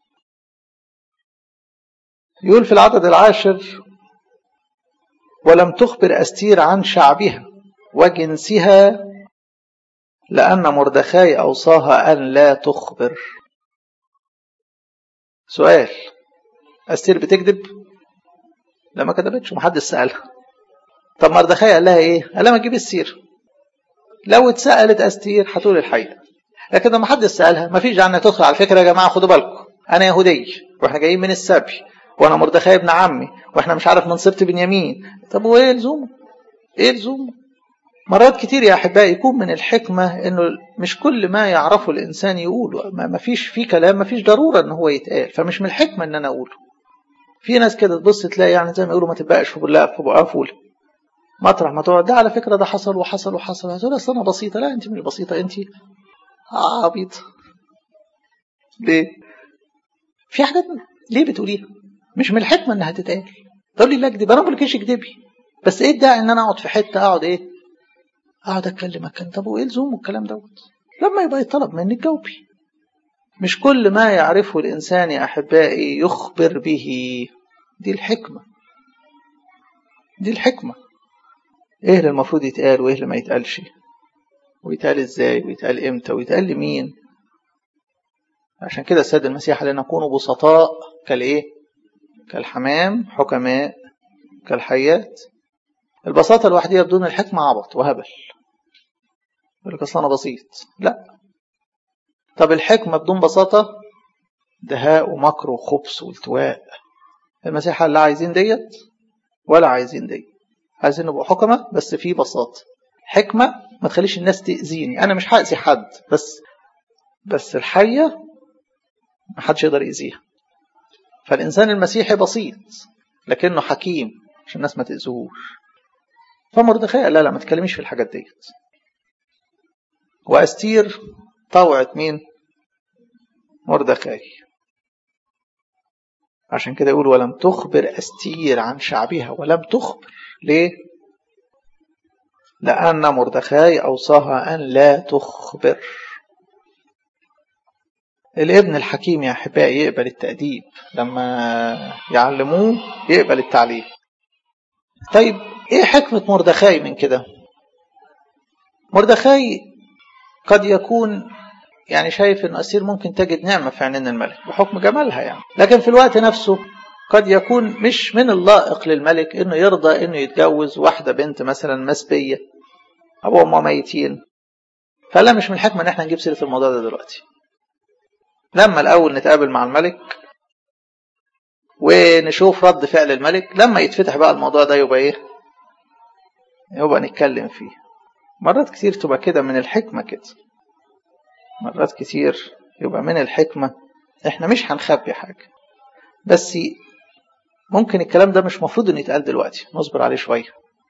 Speaker 1: يقول في العدد العاشر ولم تخبر أستير عن شعبها وجنسها لأن مردخاي أوصاها أن لا تخبر سؤال أستير بتكذب لا ما كذبتش ومحدش سألها طب مردخاي قال لها ايه قال لها ما تجيب السير لو اتسألت أستير هتقول الحقيقة لكن لما حد سألها ما فيش عنها تدخل على فكرة يا جماعة خدوا بالكم أنا يهودي واحنا جايين من السبي وانا مردخاي ابن عمي واحنا مش عارف من سبط بنيامين طب وايه لزومه ايه لزومه مرات كتير يا احبائي يكون من الحكمه انه مش كل ما يعرفه الانسان يقوله ما فيش في كلام ما فيش ضروره ان هو يتقال فمش من الحكمه ان انا اقوله في ناس كده تبص تلاقي يعني زي ما يقولوا ما تبقاش في بقها في بقها فول مطرح ما تقعد ده على فكره ده حصل وحصل وحصل هتقول اصل انا بسيطه لا انت مش بسيطه انت عبيطه ليه؟ في حاجات ليه بتقوليها؟ مش من الحكمه انها تتقال تقول لي لا اكذب انا ما بقولكيش اكذبي بس ايه الداعي ان انا اقعد في حته اقعد ايه؟ اقعد اتكلم اتكلم طب وايه لزوم الكلام دوت؟ لما يبقى يطلب منك جاوبي مش كل ما يعرفه الانسان يا احبائي يخبر به دي الحكمه دي الحكمه ايه اللي المفروض يتقال وايه اللي ما يتقالش ويتقال ازاي ويتقال امتى ويتقال لمين عشان كده السيد المسيح قال نكون بسطاء كالايه كالحمام حكماء كالحيات البساطه الوحيده بدون الحكمه عبط وهبل يقول لك اصل انا بسيط لا طب الحكمه بدون بساطه دهاء ومكر وخبث والتواء المسيح قال لا عايزين ديت ولا عايزين ديت عايزين نبقى حكمة بس في بساطة حكمة ما تخليش الناس تأذيني أنا مش هأذي حد بس بس الحية ما حدش يقدر يأذيها فالإنسان المسيحي بسيط لكنه حكيم عشان الناس ما تأذوهوش فمردخاي لا لا ما تكلميش في الحاجات ديت وأستير طوعت مين مردخاي عشان كده يقول ولم تخبر أستير عن شعبها ولم تخبر ليه؟ لأن مردخاي أوصاها أن لا تخبر الابن الحكيم يا أحبائي يقبل التأديب لما يعلموه يقبل التعليم طيب إيه حكمة مردخاي من كده مردخاي قد يكون يعني شايف أن أسير ممكن تجد نعمة في عينين الملك بحكم جمالها يعني لكن في الوقت نفسه قد يكون مش من اللائق للملك انه يرضى انه يتجوز واحدة بنت مثلا مسبية ابو وامها ميتين فلا مش من الحكمة ان احنا نجيب سيرة الموضوع ده دلوقتي لما الاول نتقابل مع الملك ونشوف رد فعل الملك لما يتفتح بقى الموضوع ده يبقى ايه يبقى نتكلم فيه مرات كتير تبقى كده من الحكمة كده مرات كتير يبقى من الحكمة احنا مش هنخبي حاجة بس ممكن الكلام ده مش مفروض انه يتقال دلوقتي نصبر عليه شوية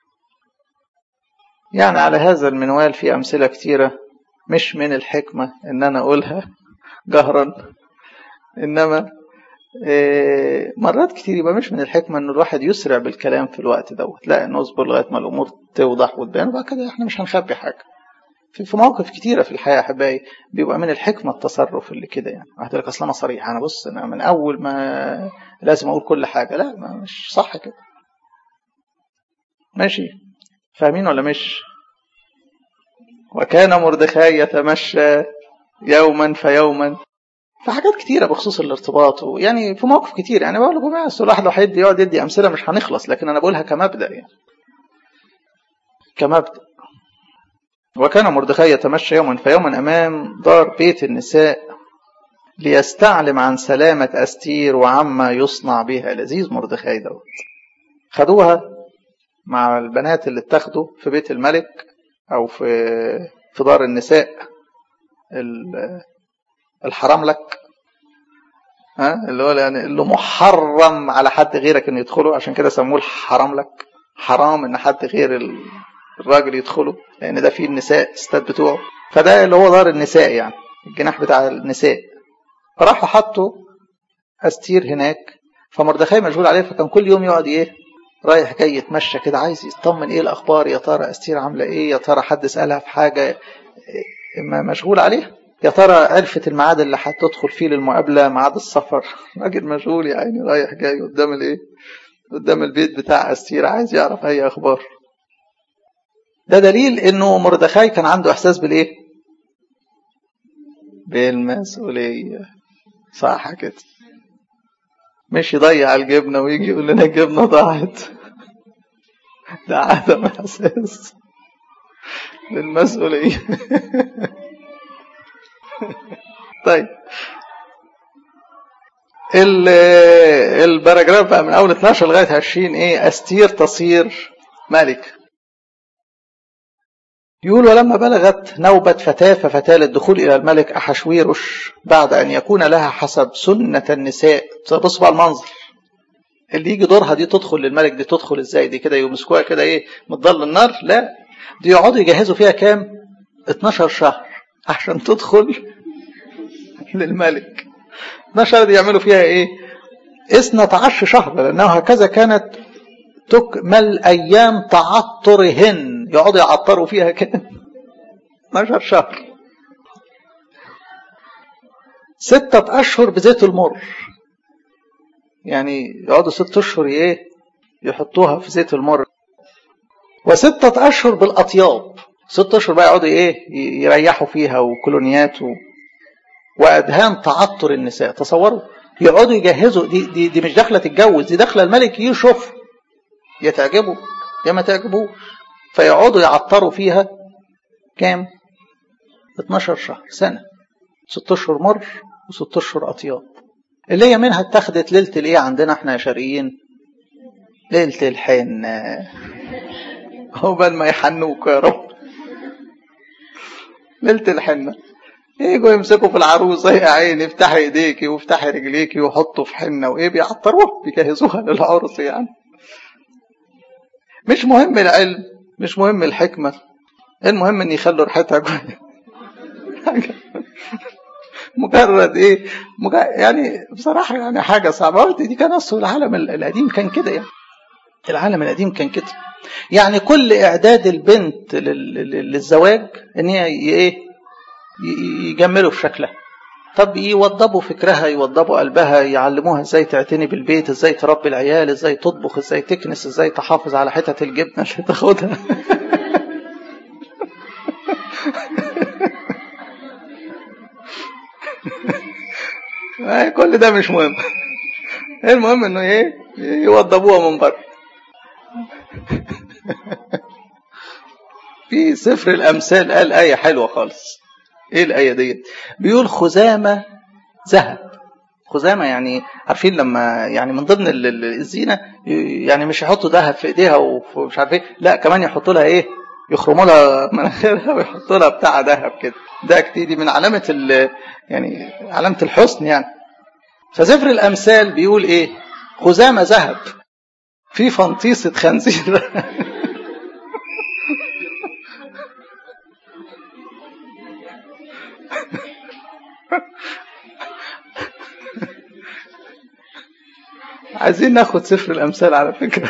Speaker 1: يعني على هذا المنوال في أمثلة كتيرة مش من الحكمة إن أنا أقولها جهرا إنما مرات كتير يبقى مش من الحكمة إن الواحد يسرع بالكلام في الوقت دوت لا نصبر لغاية ما الأمور توضح وتبان وبعد كده إحنا مش هنخبي حاجة في مواقف كتيرة في الحياة أحبائي بيبقى من الحكمة التصرف اللي كده يعني واحد يقول لك أصل أنا صريح أنا بص أنا من أول ما لازم أقول كل حاجة لا مش صح كده ماشي فاهمين ولا مش وكان مردخاي يتمشى يوما فيوما في حاجات كتيرة بخصوص الارتباط يعني في مواقف كتير يعني بقول لكم اصل الواحد لو هيدي يقعد يدي أمثلة مش هنخلص لكن أنا بقولها كمبدأ يعني كمبدأ وكان مردخاي يتمشى يوما فيوما أمام دار بيت النساء ليستعلم عن سلامة أستير وعما يصنع بها لذيذ مردخاي دوت خدوها مع البنات اللي اتخذوا في بيت الملك أو في في دار النساء الحرام لك ها اللي هو يعني اللي محرم على حد غيرك انه يدخله عشان كده سموه الحرام لك حرام ان حد غير الراجل يدخله لان ده فيه النساء الستات بتوعه فده اللي هو دار النساء يعني الجناح بتاع النساء فراحوا حطوا استير هناك فمردخاي مشغول عليه فكان كل يوم يقعد ايه رايح جاي يتمشى كده عايز يطمن ايه الاخبار يا ترى استير عامله ايه يا ترى حد سالها في حاجه مشغول عليها يا ترى عرفت الميعاد اللي هتدخل فيه للمقابله ميعاد السفر راجل مشغول يا عيني رايح جاي قدام الايه قدام البيت بتاع استير عايز يعرف اي اخبار ده دليل انه مردخاي كان عنده احساس بالايه بالمسؤوليه صح كده مش يضيع الجبنه ويجي يقول لنا الجبنه ضاعت ده عدم احساس بالمسؤوليه طيب الباراجراف بقى من اول 12 لغايه 20 ايه استير تصير ملك يقول ولما بلغت نوبة فتاة ففتاة للدخول إلى الملك أحشويرش بعد أن يكون لها حسب سنة النساء بص بقى المنظر اللي يجي دورها دي تدخل للملك دي تدخل ازاي دي كده يمسكوها كده ايه متضل النار لا دي يقعدوا يجهزوا فيها كام 12 شهر عشان تدخل للملك 12 دي يعملوا فيها ايه اثنة عشر شهر لانه هكذا كانت تكمل ايام تعطرهن يقعدوا يعطروا فيها كده 12 شهر ستة أشهر بزيت المر يعني يقعدوا ست أشهر إيه يحطوها في زيت المر وستة أشهر بالأطياب ست أشهر بقى يقعدوا إيه يريحوا فيها وكولونيات و... وأدهان تعطر النساء تصوروا يقعدوا يجهزوا دي, دي, دي مش داخلة تتجوز دي داخلة الملك يشوف يا تعجبه يا ما تعجبوش فيقعدوا يعطروا فيها كام 12 شهر سنة 6 أشهر مر و6 أشهر أطياب اللي هي منها اتخذت ليلة الايه عندنا احنا يا شرقيين ليلة الحنة عقبال ما يحنوك يا رب ليلة الحنة يجوا يمسكوا في العروسة يا عيني افتحي ايديكي وافتحي رجليكي وحطوا في حنة وايه بيعطروها بيجهزوها للعرس يعني مش مهم العلم مش مهم الحكمة المهم ان يخلوا ريحتها كويس مجرد ايه مجرد يعني بصراحة يعني حاجة صعبة قلت دي كان اصل العالم القديم كان كده يعني العالم القديم كان كده يعني كل اعداد البنت للزواج ان هي ايه يجملوا في شكلها طب يوضبوا فكرها يوضبوا قلبها يعلموها ازاي تعتني بالبيت ازاي تربي العيال ازاي تطبخ ازاي تكنس ازاي تحافظ على حتت الجبنه اللي تاخدها كل ده مش مهم المهم انه ايه يوضبوها من بره في سفر الامثال قال ايه حلوه خالص ايه الايه ديت بيقول خزامه ذهب خزامه يعني عارفين لما يعني من ضمن الزينه يعني مش يحطوا ذهب في ايديها ومش عارف ايه لا كمان يحطوا لها ايه يخرموا لها مناخيرها ويحطوا لها بتاع ذهب كده ده كتير دي من علامه يعني علامه الحسن يعني فسفر الامثال بيقول ايه خزامه ذهب في فنطيسه خنزير عايزين ناخد سفر الامثال على فكره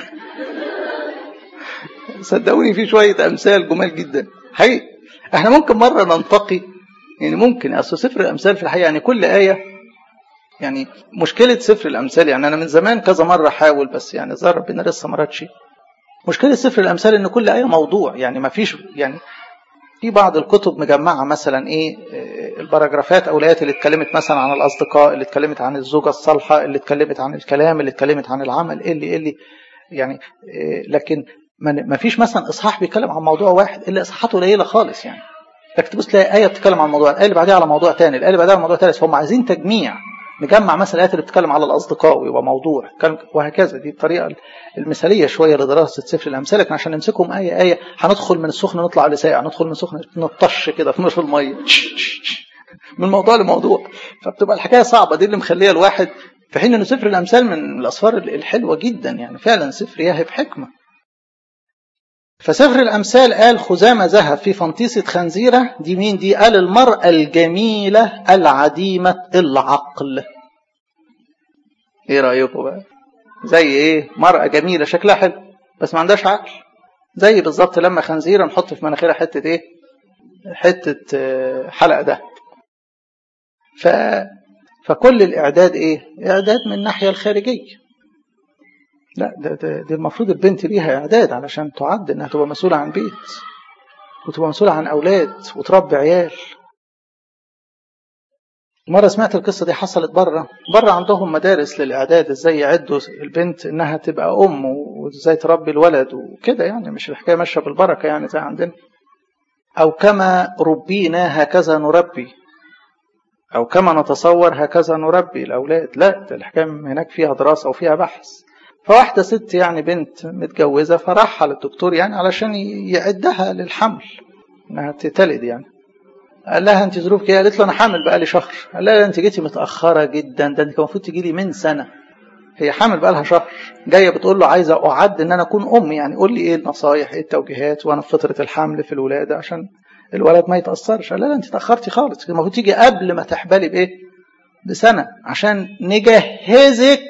Speaker 1: صدقوني في شويه امثال جمال جدا حقيقي احنا ممكن مره ننتقي يعني ممكن اصل سفر الامثال في الحقيقه يعني كل ايه يعني مشكله سفر الامثال يعني انا من زمان كذا مره احاول بس يعني ظهر ربنا لسه ما رادش مشكله سفر الامثال ان كل ايه موضوع يعني ما فيش يعني في بعض الكتب مجمعة مثلا ايه الباراجرافات او الايات اللي اتكلمت مثلا عن الاصدقاء اللي اتكلمت عن الزوجة الصالحة اللي اتكلمت عن الكلام اللي اتكلمت عن العمل اللي اللي يعني لكن ما فيش مثلا اصحاح بيتكلم عن موضوع واحد الا اصحاحاته قليلة خالص يعني لكن تبص تلاقي آية بتتكلم عن موضوع الآية اللي بعدها على موضوع ثاني الآية اللي بعدها على موضوع ثالث فهم عايزين تجميع نجمع مثلا الآيات اللي بتتكلم على الأصدقاء ويبقى موضوع وهكذا دي الطريقة المثالية شوية لدراسة سفر الأمثال لكن عشان نمسكهم آية آية هندخل من السخن نطلع لساقع ندخل من السخن نطش كده في نص المية من موضوع لموضوع فبتبقى الحكاية صعبة دي اللي مخليها الواحد في حين إن سفر الأمثال من الأسفار الحلوة جدا يعني فعلا سفر يهب حكمة فسفر الأمثال قال خزامة ذهب في فنطيسة خنزيرة دي مين دي قال المرأة الجميلة العديمة العقل ايه رأيكم بقى زي ايه مرأة جميلة شكلها حلو بس ما عندهاش عقل زي بالظبط لما خنزيرة نحط في مناخيرها حتة ايه حتة حلقة ده ف... فكل الإعداد ايه إعداد من الناحية الخارجية لا ده, ده, ده المفروض البنت ليها إعداد علشان تعد إنها تبقى مسؤولة عن بيت وتبقى مسؤولة عن أولاد وتربي عيال مرة سمعت القصة دي حصلت بره بره عندهم مدارس للإعداد إزاي يعدوا البنت إنها تبقى أم وإزاي تربي الولد وكده يعني مش الحكاية ماشية بالبركة يعني زي عندنا أو كما ربينا هكذا نربي أو كما نتصور هكذا نربي الأولاد لا ده الحكاية هناك فيها دراسة وفيها بحث فواحدة ست يعني بنت متجوزة فراحها للدكتور يعني علشان يعدها للحمل انها تتلد يعني قال لها انت ظروفك ايه؟ قالت له انا حامل بقالي شهر قال لها انت جيتي متاخره جدا ده انت المفروض تجي لي من سنه هي حامل بقالها شهر جايه بتقول له عايزه اعد ان انا اكون ام يعني قول لي ايه النصايح ايه التوجيهات وانا في فتره الحمل في الولاده عشان الولد ما يتاثرش قال لها انت تاخرتي خالص المفروض تيجي قبل ما تحبلي بايه بسنه عشان نجهزك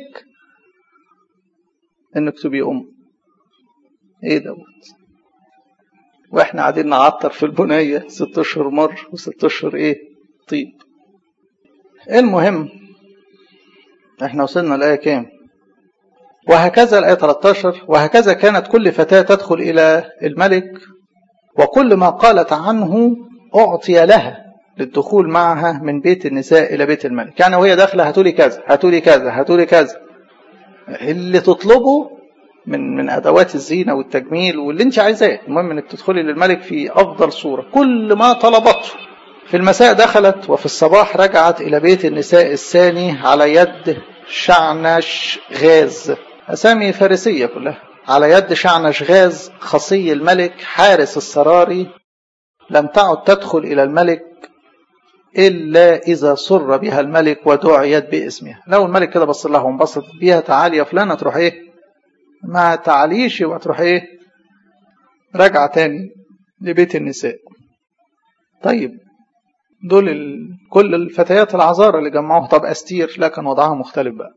Speaker 1: انك تبقي ام ايه دوت واحنا قاعدين نعطر في البنيه ست اشهر مر وست اشهر ايه طيب المهم احنا وصلنا الايه كام وهكذا الايه 13 وهكذا كانت كل فتاه تدخل الى الملك وكل ما قالت عنه اعطي لها للدخول معها من بيت النساء الى بيت الملك يعني وهي داخله هاتولي كذا هاتولي كذا هاتولي كذا اللي تطلبه من من ادوات الزينه والتجميل واللي انت عايزاه المهم انك تدخلي للملك في افضل صوره كل ما طلبته في المساء دخلت وفي الصباح رجعت الى بيت النساء الثاني على يد شعنش غاز اسامي فارسيه كلها على يد شعنش غاز خصي الملك حارس السراري لم تعد تدخل الى الملك إلا إذا سر بها الملك ودعيت باسمها لو الملك كده بص لها وانبسط بيها تعالي يا فلانة تروح إيه ما تعاليش يبقى تروح إيه راجعة تاني لبيت النساء طيب دول ال... كل الفتيات العذارى اللي جمعوها طب أستير لا كان وضعها مختلف بقى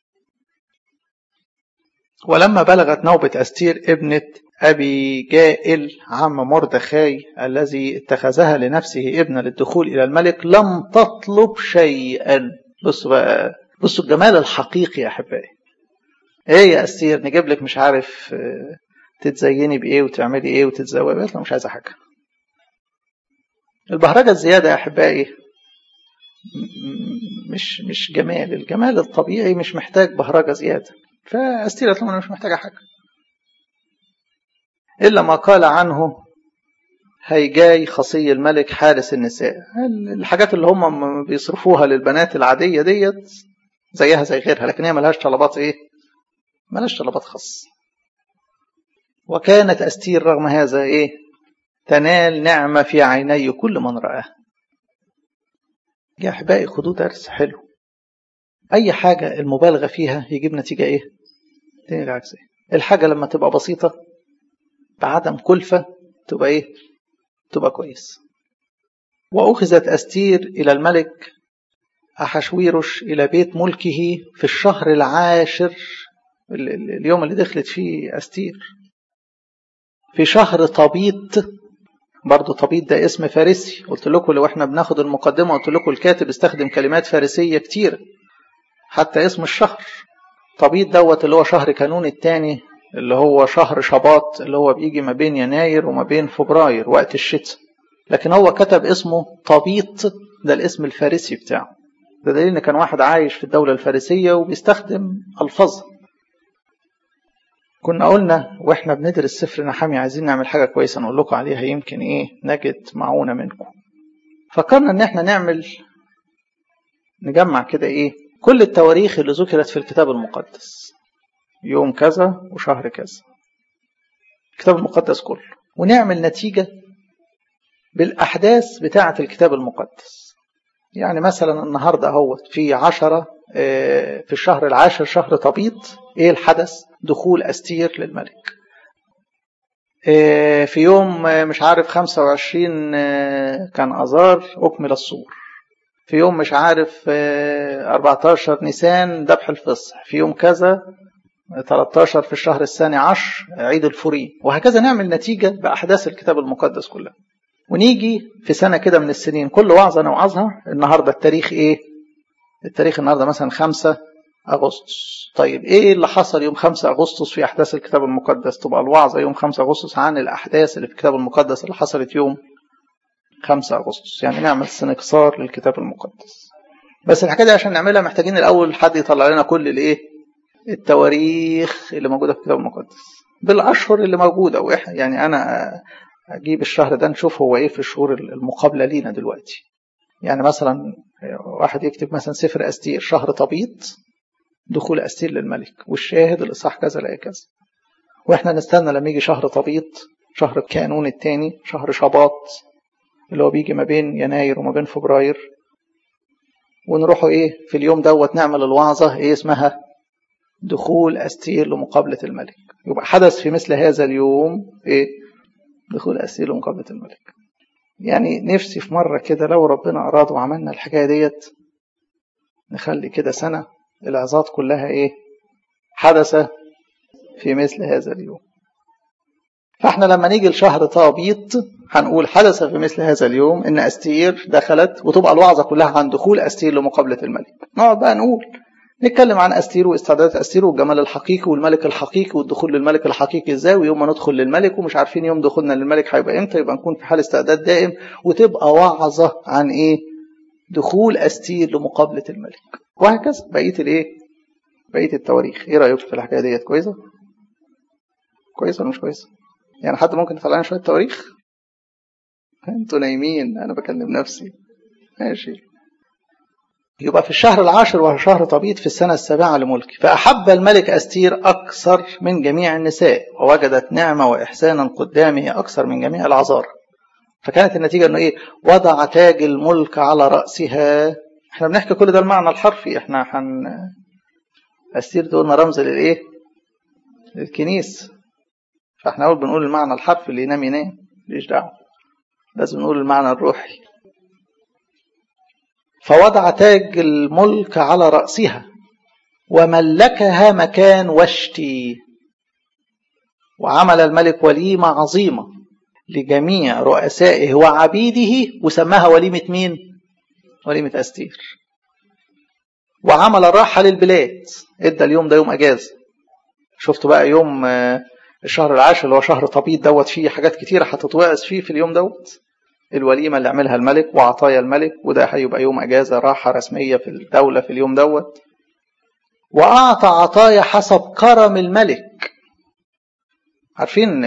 Speaker 1: ولما بلغت نوبة أستير ابنة أبي جائل عم مردخاي الذي اتخذها لنفسه ابنا للدخول إلى الملك لم تطلب شيئا بصوا بقى بصوا الجمال الحقيقي يا أحبائي إيه يا أستير نجيب لك مش عارف تتزيني بإيه وتعملي إيه وتتزوجي قالت له مش عايزة حاجة البهرجة الزيادة يا أحبائي مش مش جمال الجمال الطبيعي مش محتاج بهرجة زيادة فأستير قالت له أنا مش محتاجة حاجة إلا ما قال عنه هيجاي خصي الملك حارس النساء الحاجات اللي هم بيصرفوها للبنات العادية ديت زيها زي غيرها لكن هي ملهاش طلبات ايه ملهاش طلبات خاص وكانت أستير رغم هذا ايه تنال نعمة في عيني كل من رآه يا أحبائي خدوا درس حلو أي حاجة المبالغة فيها يجيب نتيجة ايه نتيجة عكسية الحاجة لما تبقى بسيطة بعدم كلفة تبقى ايه تبقى كويس وأخذت أستير إلى الملك أحشويرش إلى بيت ملكه في الشهر العاشر اليوم اللي دخلت فيه أستير في شهر طبيط برضه طبيط ده اسم فارسي قلت لكم لو احنا بناخد المقدمة قلت لكم الكاتب استخدم كلمات فارسية كتير حتى اسم الشهر طبيط دوت اللي هو شهر كانون الثاني اللي هو شهر شباط اللي هو بيجي ما بين يناير وما بين فبراير وقت الشتاء لكن هو كتب اسمه طبيط ده الاسم الفارسي بتاعه ده دليل ان كان واحد عايش في الدولة الفارسية وبيستخدم ألفاظها كنا قلنا واحنا بندرس سفر نحامي عايزين نعمل حاجة كويسة نقول لكم عليها يمكن ايه نجد معونة منكم فكرنا ان احنا نعمل نجمع كده ايه كل التواريخ اللي ذكرت في الكتاب المقدس يوم كذا وشهر كذا الكتاب المقدس كله ونعمل نتيجة بالأحداث بتاعة الكتاب المقدس يعني مثلا النهاردة اهوت في عشرة في الشهر العاشر شهر طبيط ايه الحدث دخول أستير للملك في يوم مش عارف 25 كان أذار أكمل السور في يوم مش عارف 14 نيسان ذبح الفصح في يوم كذا 13 في الشهر الثاني عشر عيد الفورين وهكذا نعمل نتيجة بأحداث الكتاب المقدس كلها ونيجي في سنة كده من السنين كل وعظة نوعظها النهاردة التاريخ ايه التاريخ النهاردة مثلا 5 أغسطس طيب ايه اللي حصل يوم 5 أغسطس في أحداث الكتاب المقدس تبقى الوعظة يوم 5 أغسطس عن الأحداث اللي في الكتاب المقدس اللي حصلت يوم 5 أغسطس يعني نعمل سنكسار للكتاب المقدس بس الحكاية دي عشان نعملها محتاجين الأول حد يطلع لنا كل الايه التواريخ اللي موجودة في الكتاب المقدس بالأشهر اللي موجودة وإح يعني أنا أجيب الشهر ده نشوف هو إيه في الشهور المقابلة لينا دلوقتي يعني مثلا واحد يكتب مثلا سفر أستير شهر طبيط دخول أستير للملك والشاهد الإصحاح كذا لا كذا وإحنا نستنى لما يجي شهر طبيط شهر كانون الثاني شهر شباط اللي هو بيجي ما بين يناير وما بين فبراير ونروحوا ايه في اليوم دوت نعمل الوعظة ايه اسمها دخول أستير لمقابلة الملك يبقى حدث في مثل هذا اليوم ايه دخول أستير لمقابلة الملك يعني نفسي في مرة كده لو ربنا أراد وعملنا الحكاية ديت نخلي كده سنة العظات كلها ايه حدث في مثل هذا اليوم فاحنا لما نيجي لشهر طابيط هنقول حدث في مثل هذا اليوم ان استير دخلت وتبقى الوعظه كلها عن دخول استير لمقابله الملك نقعد بقى نقول نتكلم عن استير واستعدادات استير والجمال الحقيقي والملك الحقيقي والدخول للملك الحقيقي ازاي ويوم ما ندخل للملك ومش عارفين يوم دخولنا للملك هيبقى امتى يبقى نكون في حال استعداد دائم وتبقى وعظه عن ايه دخول استير لمقابله الملك وهكذا بقيه الايه بقيه التواريخ ايه رايكم في الحكايه ديت كويسه كويسه ولا مش كويسه يعني حد ممكن يطلع لنا شويه تواريخ انتوا نايمين انا بكلم نفسي ماشي يبقى في الشهر العاشر وهو شهر طبيط في السنة السابعة لملكه فأحب الملك أستير أكثر من جميع النساء ووجدت نعمة وإحسانا قدامه أكثر من جميع العذارى فكانت النتيجة أنه إيه وضع تاج الملك على رأسها احنا بنحكي كل ده المعنى الحرفي احنا حن أستير دول رمز للإيه للكنيس فاحنا أول بنقول المعنى الحرفي اللي ينام ينام ليش دعوه لازم نقول المعنى الروحي فوضع تاج الملك على رأسها وملكها مكان وشتي وعمل الملك وليمة عظيمة لجميع رؤسائه وعبيده وسماها وليمة مين؟ وليمة أستير وعمل الراحة للبلاد ادى اليوم ده يوم أجازة شفتوا بقى يوم الشهر العاشر اللي هو شهر طبيط دوت فيه حاجات كتيرة هتتوعظ فيه في اليوم دوت الوليمة اللي عملها الملك وعطايا الملك وده هيبقى يوم أجازة راحة رسمية في الدولة في اليوم دوت وأعطى عطايا حسب كرم الملك عارفين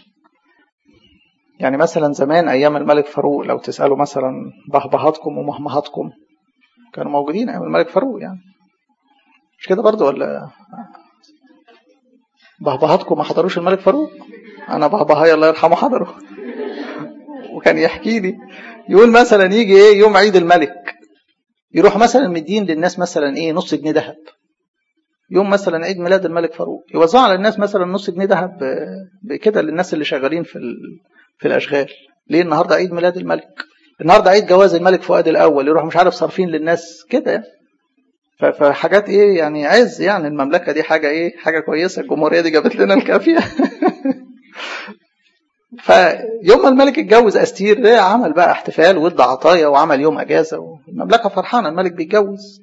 Speaker 1: يعني مثلا زمان أيام الملك فاروق لو تسألوا مثلا بهبهاتكم ومهمهاتكم كانوا موجودين أيام الملك فاروق يعني مش كده برضو ولا بهبهاتكم ما حضروش الملك فاروق أنا بهبهاي الله يرحمه حضره وكان يحكي لي يقول مثلا يجي ايه يوم عيد الملك يروح مثلا مدين للناس مثلا ايه نص جنيه ذهب يوم مثلا عيد ميلاد الملك فاروق يوزعوا على الناس مثلا نص جنيه ذهب بكده للناس اللي شغالين في في الاشغال ليه النهارده عيد ميلاد الملك النهارده عيد جواز الملك فؤاد الاول يروح مش عارف صارفين للناس كده يعني فحاجات ايه يعني عز يعني المملكه دي حاجه ايه حاجه كويسه الجمهوريه دي جابت لنا الكافيه فيوم ما الملك اتجوز استير ده عمل بقى احتفال وادى عطايا وعمل يوم اجازه والمملكه فرحانه الملك بيتجوز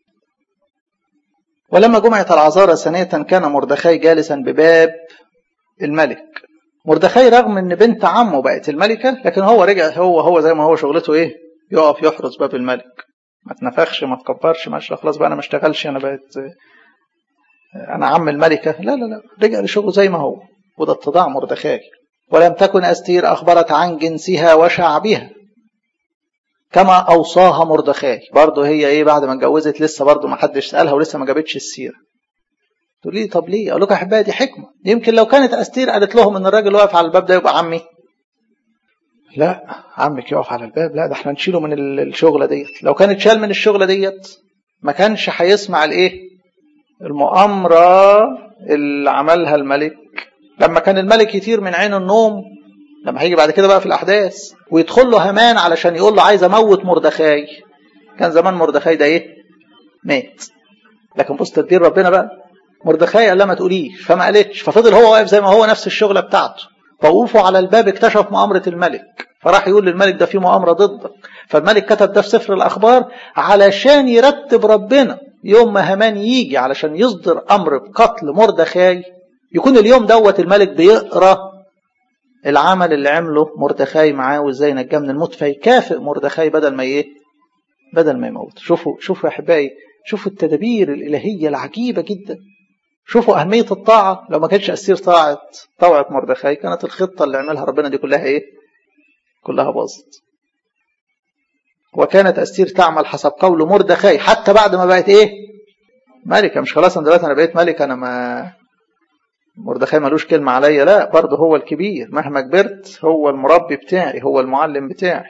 Speaker 1: ولما جمعت العذارى ثانية كان مردخاي جالسا بباب الملك مردخاي رغم ان بنت عمه بقت الملكة لكن هو رجع هو هو زي ما هو شغلته ايه يقف يحرس باب الملك ما تنفخش ما تكبرش ما خلاص بقى انا ما اشتغلش انا بقت انا عم الملكة لا لا لا رجع لشغله زي ما هو وده اتضاع مردخاي ولم تكن أستير أخبرت عن جنسها وشعبها كما أوصاها مردخاي برضه هي إيه بعد ما اتجوزت لسه برضه ما حدش سألها ولسه ما جابتش السيرة تقول لي طب ليه أقول لكم يا أحبائي دي حكمة يمكن لو كانت أستير قالت لهم إن الراجل واقف على الباب ده يبقى عمي لا عمك يقف على الباب لا ده احنا نشيله من الشغلة ديت لو كانت شال من الشغلة ديت ما كانش هيسمع الايه المؤامرة اللي عملها الملك لما كان الملك يطير من عين النوم لما هيجي بعد كده بقى في الأحداث ويدخل له همان علشان يقول له عايز أموت مردخاي كان زمان مردخاي ده إيه؟ مات لكن بص تدبير ربنا بقى مردخاي قال لها ما تقوليش فما قالتش ففضل هو واقف زي ما هو نفس الشغلة بتاعته فوقوفوا على الباب اكتشف مؤامرة الملك فراح يقول للملك ده في مؤامرة ضدك فالملك كتب ده في سفر الأخبار علشان يرتب ربنا يوم ما همان يجي علشان يصدر أمر بقتل مردخاي يكون اليوم دوت الملك بيقرا العمل اللي عمله مردخاي معاه وازاي نجاه من الموت فيكافئ مردخاي بدل ما ايه بدل ما يموت شوفوا شوفوا يا احبائي شوفوا التدابير الالهيه العجيبه جدا شوفوا اهميه الطاعه لو ما كانتش اسير طاعه طوعه مردخاي كانت الخطه اللي عملها ربنا دي كلها ايه كلها باظت وكانت أستير تعمل حسب قول مردخاي حتى بعد ما بقت إيه ملكة مش خلاص أنا دلوقتي أنا بقيت ملك أنا ما مردخاي ملوش كلمة عليا لا برضه هو الكبير مهما كبرت هو المربي بتاعي هو المعلم بتاعي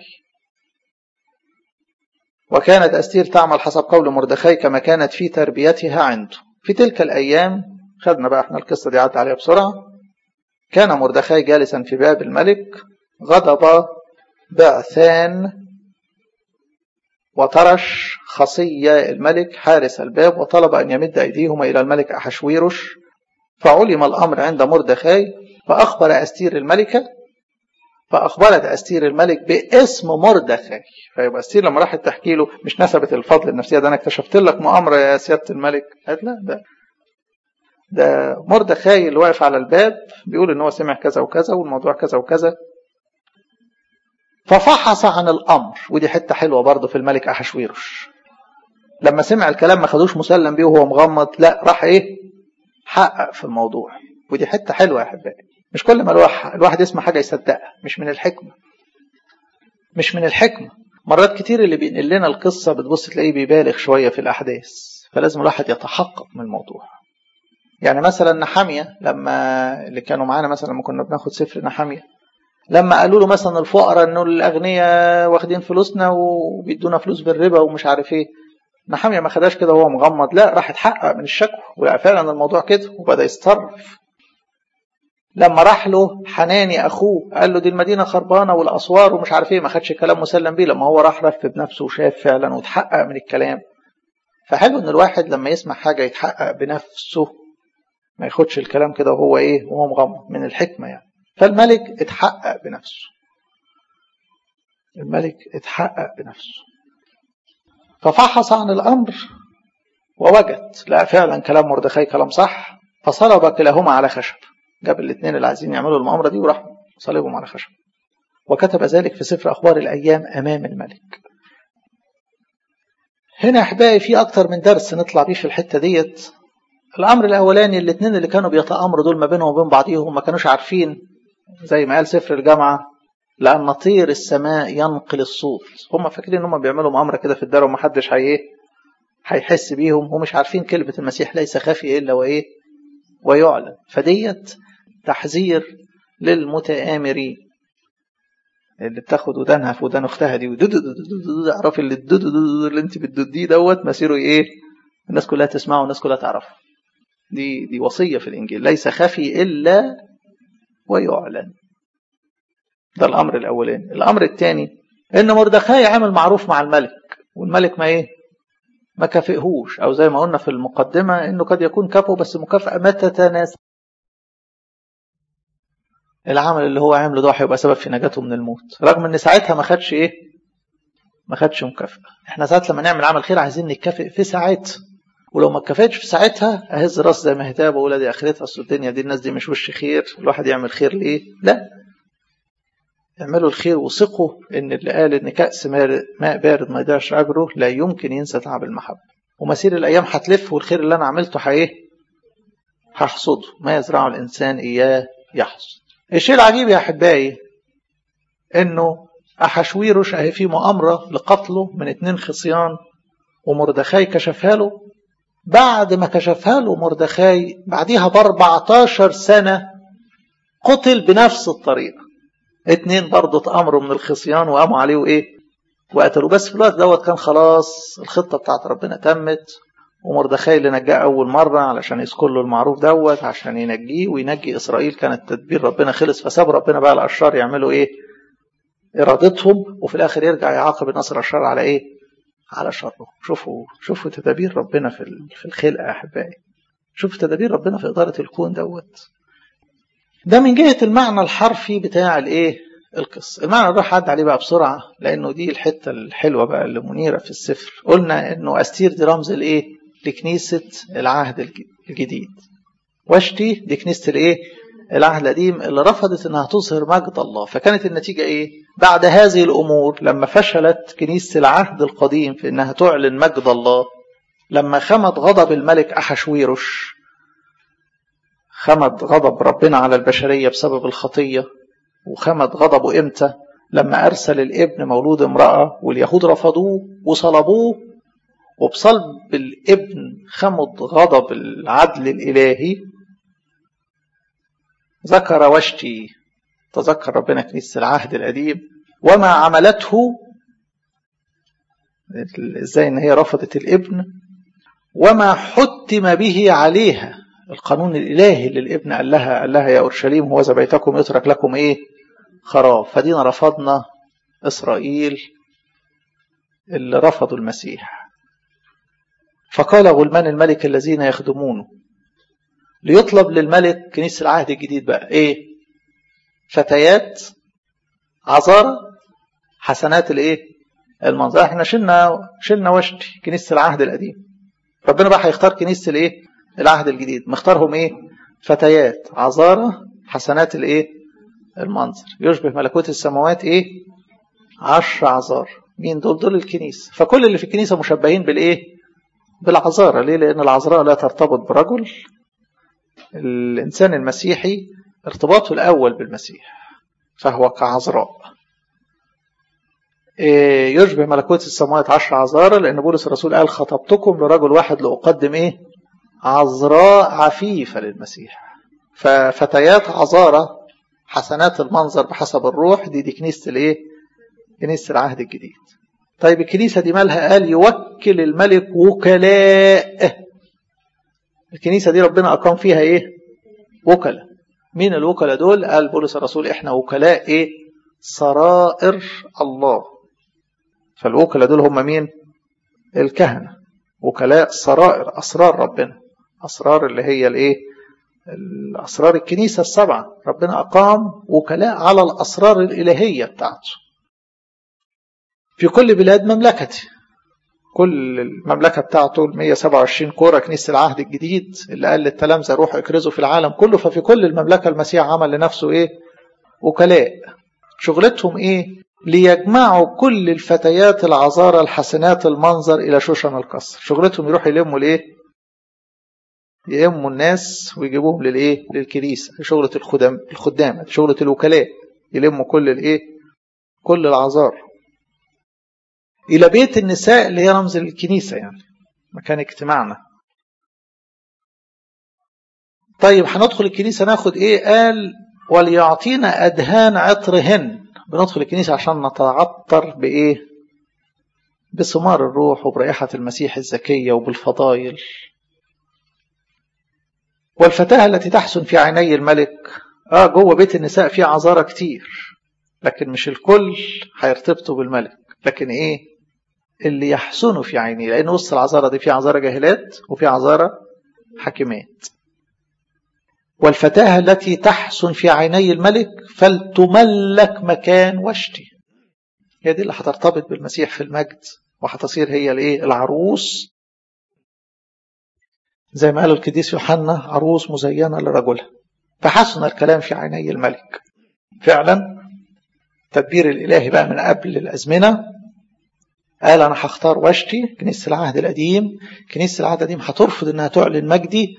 Speaker 1: وكانت أستير تعمل حسب قول مردخاي كما كانت في تربيتها عنده في تلك الأيام خدنا بقى احنا القصة دي عدت عليها بسرعة كان مردخاي جالسا في باب الملك غضب بعثان وطرش خصي الملك حارس الباب وطلب أن يمد أيديهما إلى الملك أحشويرش فعلم الأمر عند مردخاي فأخبر أستير الملكة فأخبرت أستير الملك باسم مردخاي فيبقى أستير لما راحت تحكي له مش نسبت الفضل النفسية ده أنا اكتشفت لك مؤامرة يا سيادة الملك قالت لا ده ده مردخاي اللي واقف على الباب بيقول ان هو سمع كذا وكذا والموضوع كذا وكذا ففحص عن الامر ودي حته حلوه برضه في الملك احشويرش لما سمع الكلام ما خدوش مسلم بيه وهو مغمض لا راح ايه حقق في الموضوع ودي حته حلوه يا احبائي مش كل ما الواحد, الواحد يسمع حاجه يصدقها مش من الحكمه مش من الحكمه مرات كتير اللي بينقل لنا القصه بتبص تلاقيه بيبالغ شويه في الاحداث فلازم الواحد يتحقق من الموضوع يعني مثلا نحاميه لما اللي كانوا معانا مثلا لما كنا بناخد سفر نحاميه لما قالوا له مثلا الفقراء انه الاغنياء واخدين فلوسنا وبيدونا فلوس بالربا ومش عارف ايه نحاميه ما خداش كده وهو مغمض لا راح اتحقق من الشكوى ولقى فعلا الموضوع كده وبدا يتصرف لما راح له حناني اخوه قال له دي المدينه خربانه والاسوار ومش عارف ايه ما خدش كلام مسلم بيه لما هو راح رف بنفسه وشاف فعلا وتحقق من الكلام فحلو ان الواحد لما يسمع حاجه يتحقق بنفسه ما ياخدش الكلام كده وهو ايه وهو مغمض من الحكمه يعني فالملك اتحقق بنفسه الملك اتحقق بنفسه ففحص عن الامر ووجد لا فعلا كلام مردخاي كلام صح فصلب كلاهما على خشب جاب الاثنين اللي عايزين يعملوا المؤامره دي وراح صلبهم على خشب وكتب ذلك في سفر اخبار الايام امام الملك هنا احبائي في اكتر من درس نطلع بيه في الحته ديت الامر الاولاني الاثنين اللي كانوا بيتامروا دول ما بينهم وبين بعضيهم ما كانوش عارفين زي ما قال سفر الجامعه لان طير السماء ينقل الصوت هم فاكرين ان هم بيعملوا مؤامره كده في الدار ومحدش هي هيحس بيهم ومش عارفين كلمه المسيح ليس خفي الا وايه ويعلن فديت تحذير للمتآمرين اللي بتاخد ودانها في ودان اختها دي اعرفي اللي اللي انت بتديه دوت مسيره ايه الناس كلها تسمعه والناس كلها تعرفه دي دي وصيه في الانجيل ليس خفي الا ويعلن ده الامر الاولاني الامر الثاني ان مردخاي عامل معروف مع الملك والملك ما ايه ما كافئهوش او زي ما قلنا في المقدمه انه قد يكون كافئه بس مكافاه ما تتناسب العمل اللي هو عامله ده هيبقى سبب في نجاته من الموت رغم ان ساعتها ما خدش ايه ما خدش مكافاه احنا ساعات لما نعمل عمل خير عايزين نتكافئ في ساعتها ولو ما اتكافئتش في ساعتها اهز راس زي ما هتاب واقول دي اخرتها اصل الدنيا دي الناس دي مش وش خير الواحد يعمل خير ليه لا اعملوا الخير وثقوا ان اللي قال ان كأس ماء بارد ما يضيعش اجره لا يمكن ينسى تعب المحبه ومسير الايام هتلف والخير اللي انا عملته حايه هحصده ما يزرعه الانسان اياه يحصد الشيء العجيب يا احبائي انه احشويرش اهي في مؤامره لقتله من اتنين خصيان ومردخاي كشفها له بعد ما كشفها له مردخاي بعديها ب 14 سنه قتل بنفس الطريقه اتنين برضه اتأمروا من الخصيان وقاموا عليه وايه وقتلوا بس في الوقت دوت كان خلاص الخطه بتاعت ربنا تمت ومردخاي اللي نجاه أول مرة علشان يذكر له المعروف دوت عشان ينجيه وينجي إسرائيل كانت تدبير ربنا خلص فساب ربنا بقى الأشرار يعملوا إيه؟ إرادتهم وفي الآخر يرجع يعاقب الناس الأشرار على إيه؟ على شره شوفوا شوفوا تدابير ربنا في في الخلقة يا أحبائي شوفوا تدابير ربنا في إدارة الكون دوت ده من جهة المعنى الحرفي بتاع الإيه؟ القصة المعنى نروح عد عليه بقى بسرعة لأنه دي الحتة الحلوة بقى اللي منيرة في السفر قلنا إنه أستير دي رمز الإيه؟ لكنيسة العهد الجديد واشتي دي كنيسة الايه العهد القديم اللي رفضت انها تظهر مجد الله فكانت النتيجة ايه بعد هذه الامور لما فشلت كنيسة العهد القديم في انها تعلن مجد الله لما خمد غضب الملك احشويرش خمد غضب ربنا على البشرية بسبب الخطية وخمد غضبه امتى لما أرسل الابن مولود امرأة واليهود رفضوه وصلبوه وبصلب الابن خمد غضب العدل الإلهي ذكر وشتي تذكر ربنا كنيسة العهد القديم وما عملته ازاي ان هي رفضت الابن وما حتم به عليها القانون الالهي اللي الابن قال لها قال لها يا اورشليم هو بيتكم يترك لكم ايه خراب فدينا رفضنا اسرائيل اللي رفضوا المسيح فقال غلمان الملك الذين يخدمونه ليطلب للملك كنيسة العهد الجديد بقى ايه فتيات عذارى حسنات الايه المنظر احنا شلنا شلنا وشتي كنيسة العهد القديم ربنا بقى هيختار كنيسة الايه العهد الجديد مختارهم ايه فتيات عذارى حسنات الايه المنظر يشبه ملكوت السماوات ايه عشر عذار مين دول دول الكنيسة فكل اللي في الكنيسة مشبهين بالايه بالعذارى ليه لان العذراء لا ترتبط برجل الانسان المسيحي ارتباطه الاول بالمسيح فهو كعذراء يشبه ملكوت السماوات عشر عذارى لأن بولس الرسول قال خطبتكم لرجل واحد لأقدم إيه عذراء عفيفة للمسيح ففتيات عذارى حسنات المنظر بحسب الروح دي دي كنيسة الإيه كنيسة العهد الجديد طيب الكنيسة دي مالها قال يوكل الملك وكلاء الكنيسة دي ربنا أقام فيها إيه وكلاء مين الوكلاء دول قال بولس الرسول إحنا وكلاء إيه سرائر الله فالوكلاء دول هم مين الكهنة وكلاء سرائر أسرار ربنا أسرار اللي هي الإيه الأسرار الكنيسة السبعة ربنا أقام وكلاء على الأسرار الإلهية بتاعته في كل بلاد مملكته كل المملكة بتاعته ال 127 كورة كنيسة العهد الجديد اللي قال للتلامذة روحوا اكرزوا في العالم كله ففي كل المملكة المسيح عمل لنفسه ايه وكلاء شغلتهم ايه ليجمعوا كل الفتيات العذارى الحسنات المنظر الى شوشن القصر شغلتهم يروحوا يلموا الايه يلموا الناس ويجيبوهم للايه للكنيسه شغله الخدام الخدام شغله الوكلاء يلموا كل الايه كل العذار الى بيت النساء اللي هي رمز الكنيسه يعني مكان اجتماعنا طيب هندخل الكنيسه ناخد ايه قال وليعطينا ادهان عطرهن بندخل الكنيسة عشان نتعطر بإيه؟ بثمار الروح وبرائحة المسيح الزكية وبالفضائل والفتاة التي تحسن في عيني الملك آه جوه بيت النساء في عذارى كتير لكن مش الكل هيرتبطوا بالملك لكن إيه؟ اللي يحسنوا في عينيه لأن وسط العذارى دي في عذارى جاهلات وفي عذارى حكيمات والفتاة التي تحسن في عيني الملك فلتملك مكان وشتي هي دي اللي هترتبط بالمسيح في المجد وهتصير هي الايه العروس زي ما قال القديس يوحنا عروس مزينة لرجلها فحسن الكلام في عيني الملك فعلا تدبير الإلهي بقى من قبل الأزمنة قال أنا هختار وشتي كنيسة العهد القديم كنيسة العهد القديم هترفض إنها تعلن مجدي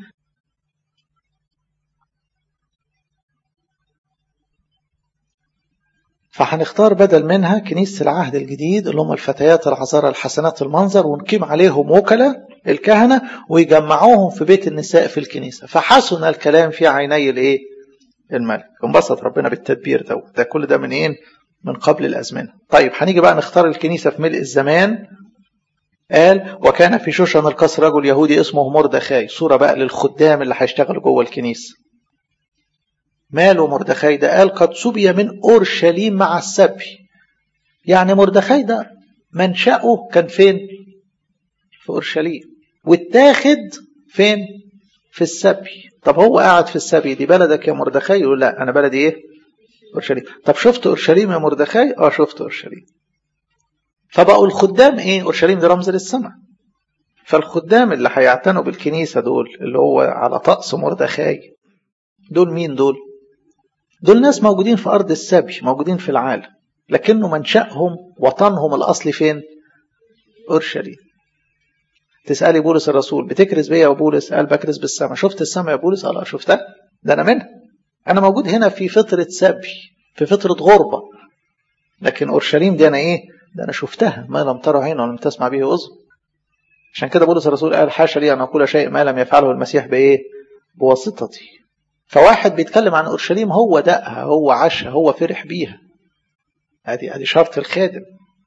Speaker 1: فهنختار بدل منها كنيسة العهد الجديد اللي هم الفتيات العذارى الحسنات المنظر ونقيم عليهم وكلاء الكهنة ويجمعوهم في بيت النساء في الكنيسة فحسن الكلام في عيني الايه الملك انبسط ربنا بالتدبير ده ده كل ده من ايه من قبل الازمنه طيب هنيجي بقى نختار الكنيسه في ملء الزمان قال وكان في شوشن القصر رجل يهودي اسمه مردخاي صوره بقى للخدام اللي هيشتغلوا جوه الكنيسه ماله مردخاي ده قال قد سبي من اورشليم مع السبي يعني مردخاي ده منشأه كان فين في اورشليم واتاخد فين في السبي طب هو قاعد في السبي دي بلدك يا مردخاي يقول لا انا بلدي ايه اورشليم طب شفت اورشليم يا مردخاي اه شفت اورشليم فبقوا الخدام ايه اورشليم دي رمز للسماء فالخدام اللي هيعتنوا بالكنيسه دول اللي هو على طقس مردخاي دول مين دول دول ناس موجودين في ارض السبي موجودين في العالم لكنه منشأهم وطنهم الاصلي فين اورشليم تسالي بولس الرسول بتكرز بيا يا بولس قال بكرز بالسماء شفت السماء يا بولس قال اه شفتها ده انا منها انا موجود هنا في فتره سبي في فتره غربه لكن اورشليم دي انا ايه ده انا شفتها ما لم ترى عين ولم تسمع به اذن عشان كده بولس الرسول قال حاشا لي ان اقول شيء ما لم يفعله المسيح بايه بواسطتي فواحد بيتكلم عن اورشليم هو دقها هو عاشها هو فرح بيها ادي ادي شرط الخادم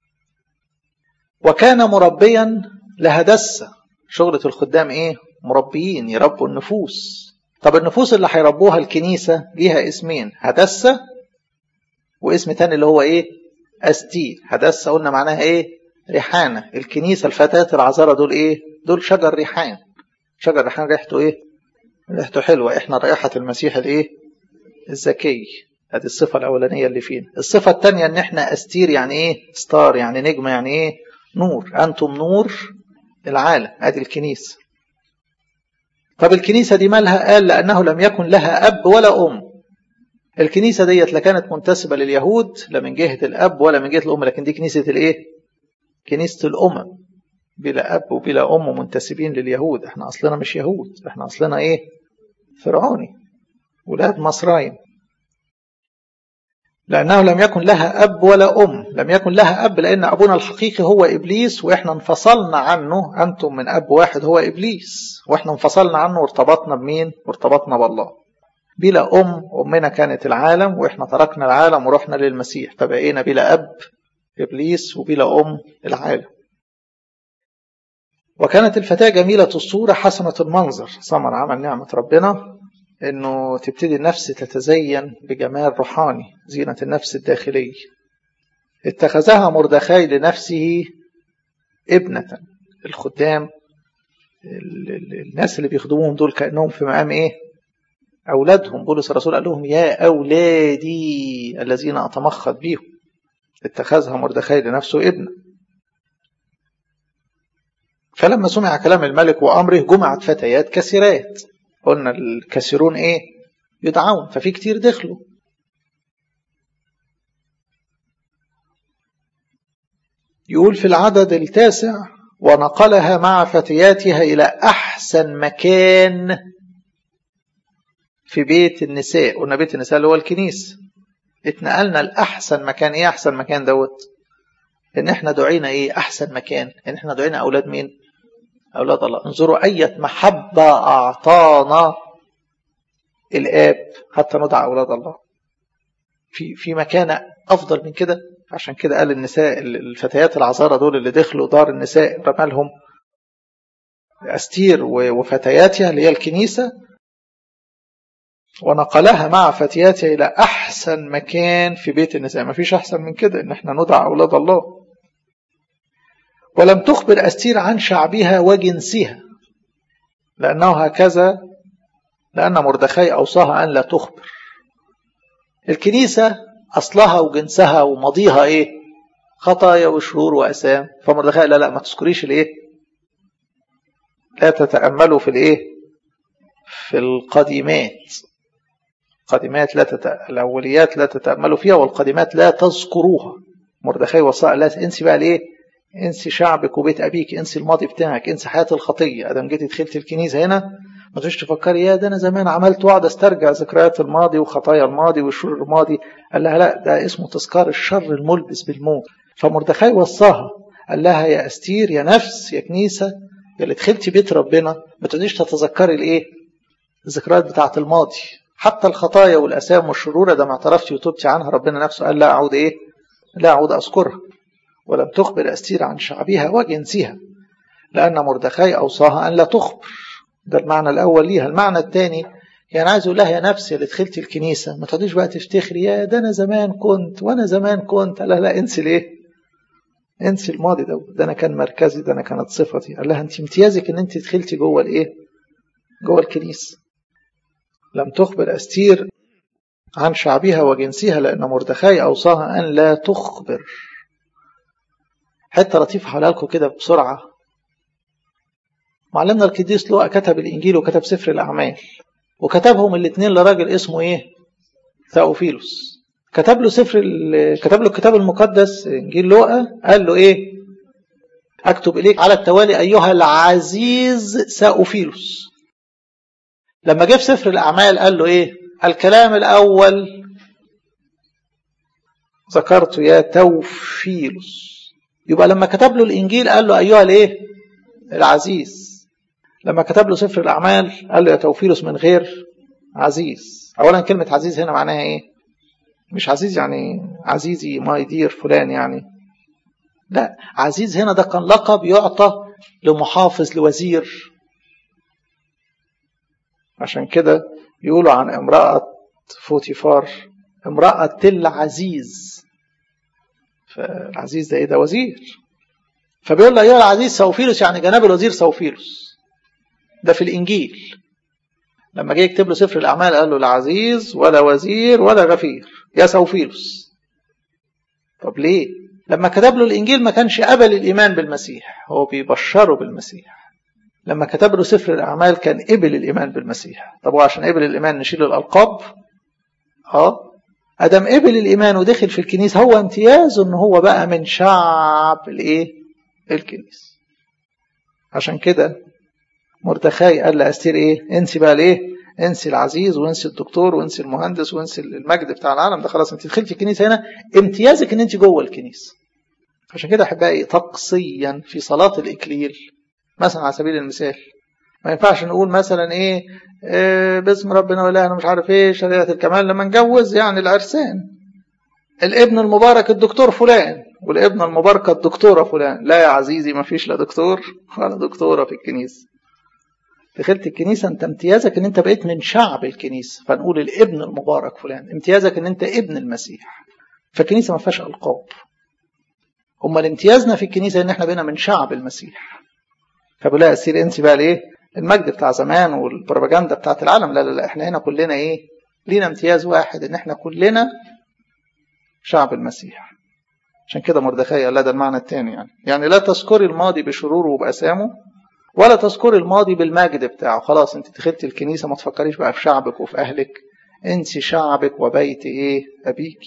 Speaker 1: وكان مربيا لهدسه شغلة الخدام ايه مربيين يربوا النفوس طب النفوس اللي هيربوها الكنيسة ليها اسمين هدسة واسم تاني اللي هو ايه أستيل هدسة قلنا معناها ايه ريحانة الكنيسة الفتاة العذارى دول ايه دول شجر ريحان شجر ريحان ريحته ايه ريحته حلوة احنا رائحة المسيح الايه الذكي ادي الصفة الأولانية اللي فينا الصفة الثانية ان احنا أستير يعني ايه ستار يعني نجمة يعني ايه نور أنتم نور العالم ادي الكنيسة طب الكنيسة دي مالها قال لأنه لم يكن لها أب ولا أم الكنيسة ديت لا كانت منتسبة لليهود لا من جهة الأب ولا من جهة الأم لكن دي كنيسة الإيه كنيسة الأمم بلا أب وبلا أم منتسبين لليهود احنا أصلنا مش يهود احنا أصلنا إيه فرعوني ولاد مصرايم لأنه لم يكن لها أب ولا أم لم يكن لها أب لأن أبونا الحقيقي هو إبليس وإحنا انفصلنا عنه أنتم من أب واحد هو إبليس وإحنا انفصلنا عنه وارتبطنا بمين وارتبطنا بالله بلا أم أمنا كانت العالم وإحنا تركنا العالم ورحنا للمسيح فبقينا بلا أب إبليس وبلا أم العالم وكانت الفتاة جميلة الصورة حسنة المنظر ثمر عمل نعمة ربنا انه تبتدي النفس تتزين بجمال روحاني زينة النفس الداخلية اتخذها مردخاي لنفسه ابنة الخدام الناس اللي بيخدموهم دول كأنهم في مقام ايه أولادهم بولس الرسول قال لهم يا أولادي الذين أتمخض بيهم اتخذها مردخاي لنفسه ابنة فلما سمع كلام الملك وأمره جمعت فتيات كثيرات قلنا الكثيرون ايه يدعون ففي كتير دخلوا يقول في العدد التاسع ونقلها مع فتياتها إلى أحسن مكان في بيت النساء قلنا بيت النساء اللي هو الكنيسة اتنقلنا لأحسن مكان ايه أحسن مكان دوت ان احنا دعينا ايه أحسن مكان ان احنا دعينا أولاد مين أولاد الله انظروا أية محبة أعطانا الآب حتى ندعى أولاد الله في في مكانة أفضل من كده عشان كده قال النساء الفتيات العذارى دول اللي دخلوا دار النساء رمالهم أستير وفتياتها اللي هي الكنيسة ونقلها مع فتياتها إلى أحسن مكان في بيت النساء ما فيش أحسن من كده إن احنا ندعى أولاد الله ولم تخبر أستير عن شعبها وجنسها لأنه هكذا لأن مردخاي أوصاها أن لا تخبر الكنيسة أصلها وجنسها وماضيها إيه خطايا وشرور وأسام فمردخاي لا لا ما تذكريش الإيه لا تتأملوا في الإيه في القديمات القديمات لا تت... الأوليات لا تتأملوا فيها والقديمات لا تذكروها مردخاي وصاء لا انسي بقى الإيه انسي شعبك وبيت ابيك انسي الماضي بتاعك انسي حياه الخطيه ادم جيتي دخلت الكنيسه هنا ما تجيش تفكري يا ده انا زمان عملت واقعد استرجع ذكريات الماضي وخطايا الماضي والشرور الماضي قال لها لا ده اسمه تذكار الشر الملبس بالموت فمردخاي وصاها قال لها يا استير يا نفس يا كنيسه يا اللي دخلتي بيت ربنا ما تقعديش تتذكري الايه الذكريات بتاعه الماضي حتى الخطايا والاسام والشرور ده ما اعترفتي وتوبتي عنها ربنا نفسه قال لا اعود ايه لا اعود اذكرها ولم تخبر أستير عن شعبها وجنسها لأن مردخاي أوصاها أن لا تخبر ده المعنى الأول ليها المعنى الثاني يعني عايز أقول لها يا نفسي اللي دخلت الكنيسة ما تقعديش بقى تفتخري يا ده أنا زمان كنت وأنا زمان كنت لا لا انسي ليه انسي الماضي ده ده أنا كان مركزي ده أنا كانت صفتي قال لها أنت امتيازك أن أنت دخلتي جوه الإيه جوه الكنيسة لم تخبر أستير عن شعبها وجنسها لأن مردخاي أوصاها أن لا تخبر حته لطيفه هقولها لكم كده بسرعه معلمنا القديس لوقا كتب الانجيل وكتب سفر الاعمال وكتبهم الاثنين لراجل اسمه ايه ثاوفيلوس كتب له سفر كتب له الكتاب المقدس انجيل لوقا قال له ايه اكتب اليك على التوالي ايها العزيز ثاوفيلوس لما جه في سفر الاعمال قال له ايه الكلام الاول ذكرت يا توفيلوس يبقى لما كتب له الإنجيل قال له أيها الإيه العزيز لما كتب له سفر الأعمال قال له يا توفيلوس من غير عزيز أولا كلمة عزيز هنا معناها إيه مش عزيز يعني عزيزي ما يدير فلان يعني لا عزيز هنا ده كان لقب يعطى لمحافظ لوزير عشان كده يقولوا عن امرأة فوتيفار امرأة العزيز فالعزيز ده ايه ده وزير فبيقول له ايها العزيز سوفيلوس يعني جناب الوزير سوفيلوس ده في الانجيل لما جه يكتب له سفر الاعمال قال له لا عزيز ولا وزير ولا غفير يا سوفيلوس طب ليه لما كتب له الانجيل ما كانش قبل الايمان بالمسيح هو بيبشره بالمسيح لما كتب له سفر الاعمال كان قبل الايمان بالمسيح طب هو عشان قبل الايمان نشيل الالقاب اه ادم قبل الايمان ودخل في الكنيسه هو امتيازه ان هو بقى من شعب الايه الكنيسه عشان كده مردخاي قال لاستير ايه انسي بقى الايه انسي العزيز وانسي الدكتور وانسي المهندس وانسي المجد بتاع العالم ده خلاص انت دخلتي الكنيسه هنا امتيازك ان انت جوه الكنيسه عشان كده احبائي طقسيا في صلاه الاكليل مثلا على سبيل المثال ما ينفعش نقول مثلا ايه, إيه باسم ربنا ولا انا مش عارف ايه شريعه الكمال لما نجوز يعني العرسان الابن المبارك الدكتور فلان والابن المباركه الدكتوره فلان لا يا عزيزي ما فيش لا دكتور ولا دكتوره في الكنيسه دخلت الكنيسه انت امتيازك ان انت بقيت من شعب الكنيسه فنقول الابن المبارك فلان امتيازك ان انت ابن المسيح فالكنيسه ما فيهاش القاب امال امتيازنا في الكنيسه ان احنا بقينا من شعب المسيح فبقول لها اسير انت بقى الايه المجد بتاع زمان والبروباجندا بتاعت العالم لا لا لا احنا هنا كلنا ايه لينا امتياز واحد ان احنا كلنا شعب المسيح عشان كده مردخاي قال ده المعنى الثاني يعني يعني لا تذكري الماضي بشروره وبأسامه ولا تذكري الماضي بالمجد بتاعه خلاص انت دخلت الكنيسه ما تفكريش بقى في شعبك وفي اهلك انسي شعبك وبيت ايه ابيك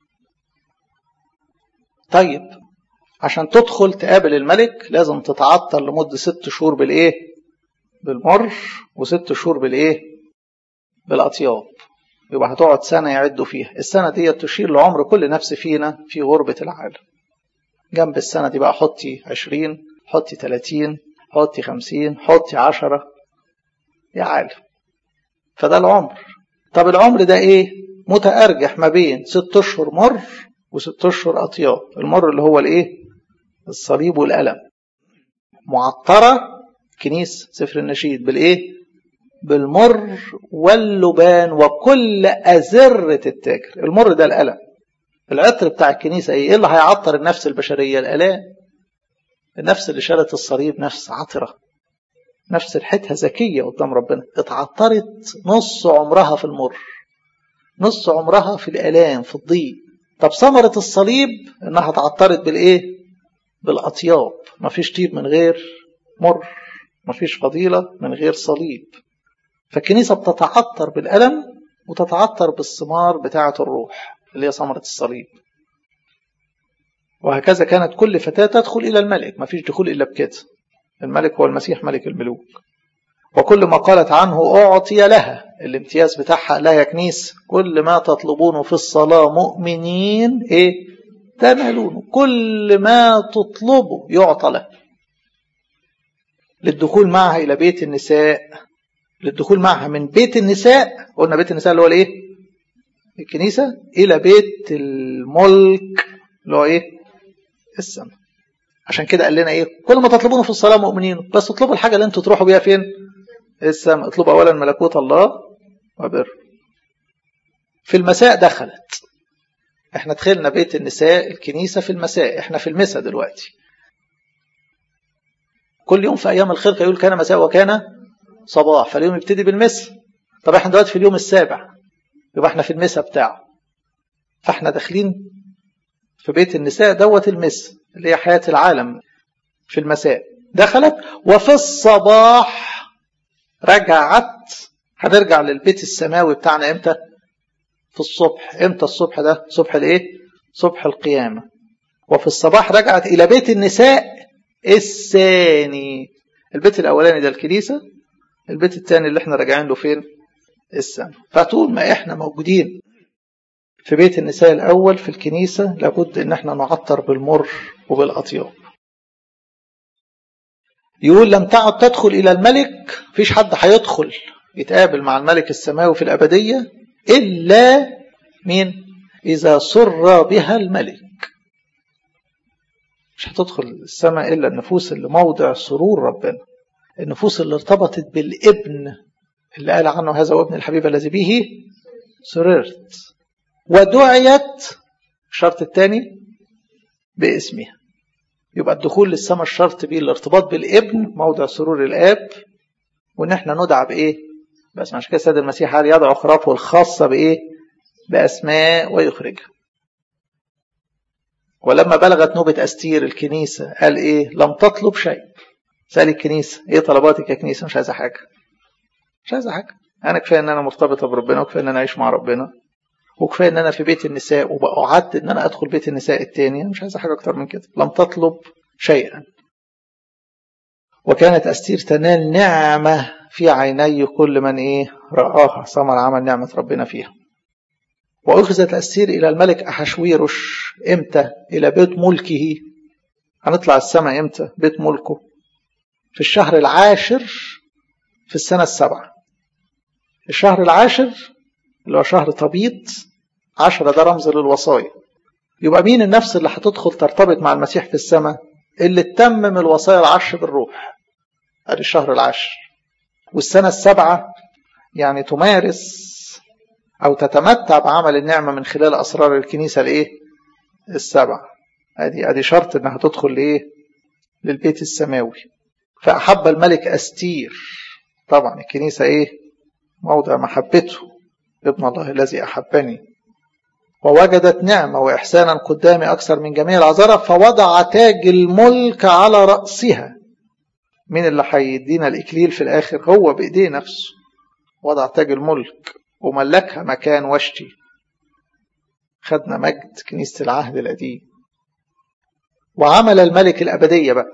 Speaker 1: طيب عشان تدخل تقابل الملك لازم تتعطل لمدة ست شهور بالايه بالمر وست شهور بالايه بالاطياب يبقى هتقعد سنة يعدوا فيها السنة دي تشير لعمر كل نفس فينا في غربة العالم جنب السنة دي بقى حطي عشرين حطي تلاتين حطي خمسين حطي عشرة يا عالم فده العمر طب العمر ده ايه متأرجح ما بين ست اشهر مر وست اشهر اطياب المر اللي هو الايه الصليب والألم معطرة كنيس سفر النشيد بالايه بالمر واللبان وكل أزرة التاجر المر ده الألم العطر بتاع الكنيسة ايه اللي هيعطر النفس البشرية الألام النفس اللي شالت الصليب نفس عطرة نفس ريحتها ذكية قدام ربنا اتعطرت نص عمرها في المر نص عمرها في الآلام في الضيق طب ثمرة الصليب انها اتعطرت بالايه بالاطياب مفيش طيب من غير مر مفيش فضيلة من غير صليب فالكنيسة بتتعطر بالألم وتتعطر بالثمار بتاعة الروح اللي هي ثمرة الصليب وهكذا كانت كل فتاة تدخل إلى الملك ما فيش دخول إلا بكده الملك هو المسيح ملك الملوك وكل ما قالت عنه أعطي لها الامتياز بتاعها لا يا كنيس كل ما تطلبونه في الصلاة مؤمنين إيه تنالونه كل ما تطلبه يعطى له للدخول معها إلى بيت النساء للدخول معها من بيت النساء قلنا بيت النساء اللي هو الايه الكنيسة إلى بيت الملك اللي هو ايه السماء عشان كده قال لنا ايه كل ما تطلبونه في الصلاة مؤمنين بس اطلبوا الحاجة اللي انتوا تروحوا بيها فين السماء اطلبوا أولا ملكوت الله وبر في المساء دخلت احنا دخلنا بيت النساء الكنيسة في المساء احنا في المساء دلوقتي كل يوم في أيام الخلق يقول كان مساء وكان صباح فاليوم يبتدي بالمساء طب احنا دلوقتي في اليوم السابع يبقى احنا في المساء بتاعه فاحنا داخلين في بيت النساء دوت المساء اللي هي حياة العالم في المساء دخلت وفي الصباح رجعت هنرجع للبيت السماوي بتاعنا امتى في الصبح امتى الصبح ده صبح الايه صبح القيامة وفي الصباح رجعت الى بيت النساء الثاني البيت الاولاني ده الكنيسة البيت الثاني اللي احنا راجعين له فين السماء فطول ما احنا موجودين في بيت النساء الأول في الكنيسة لابد إن احنا نعطر بالمر وبالأطياب يقول لم تعد تدخل إلى الملك فيش حد هيدخل يتقابل مع الملك السماوي في الأبدية إلا مين إذا سر بها الملك مش هتدخل السماء إلا النفوس اللي موضع سرور ربنا النفوس اللي ارتبطت بالابن اللي قال عنه هذا هو ابن الحبيب الذي به سررت ودعيت الشرط الثاني باسمها يبقى الدخول للسماء الشرط بيه الارتباط بالابن موضع سرور الاب وان احنا ندعى بايه بس عشان كده السيد المسيح قال يدعو خرافه الخاصه بايه باسماء ويخرجها ولما بلغت نوبة أستير الكنيسة قال إيه لم تطلب شيء سأل الكنيسة إيه طلباتك يا كنيسة مش عايزة حاجة مش عايزة حاجة أنا كفاية إن أنا مرتبطة بربنا وكفاية إن أنا أعيش مع ربنا وكفاية إن أنا في بيت النساء وبقعدت إن أنا أدخل بيت النساء التاني مش عايزة حاجة أكتر من كده لم تطلب شيئا وكانت أستير تنال نعمة في عيني كل من إيه رآها ثمر عمل نعمة ربنا فيها وأخذت أستير إلى الملك أحشويرش إمتى إلى بيت ملكه هنطلع السماء إمتى بيت ملكه في الشهر العاشر في السنة السابعة الشهر العاشر اللي هو شهر طبيط عشرة ده رمز للوصايا يبقى مين النفس اللي هتدخل ترتبط مع المسيح في السماء اللي تتمم الوصايا العشر بالروح ادي الشهر العاشر والسنة السابعة يعني تمارس أو تتمتع بعمل النعمة من خلال أسرار الكنيسة الإيه؟ السبعة أدي أدي شرط إنها تدخل لإيه؟ للبيت السماوي فأحب الملك أستير طبعا الكنيسة إيه؟ موضع محبته ابن الله الذي أحبني ووجدت نعمة وإحسانا قدامي أكثر من جميع العذارى فوضع تاج الملك على رأسها مين اللي هيدينا الإكليل في الآخر هو بإيديه نفسه وضع تاج الملك وملكها مكان وشتي خدنا مجد كنيسة العهد القديم وعمل الملك الأبدية بقى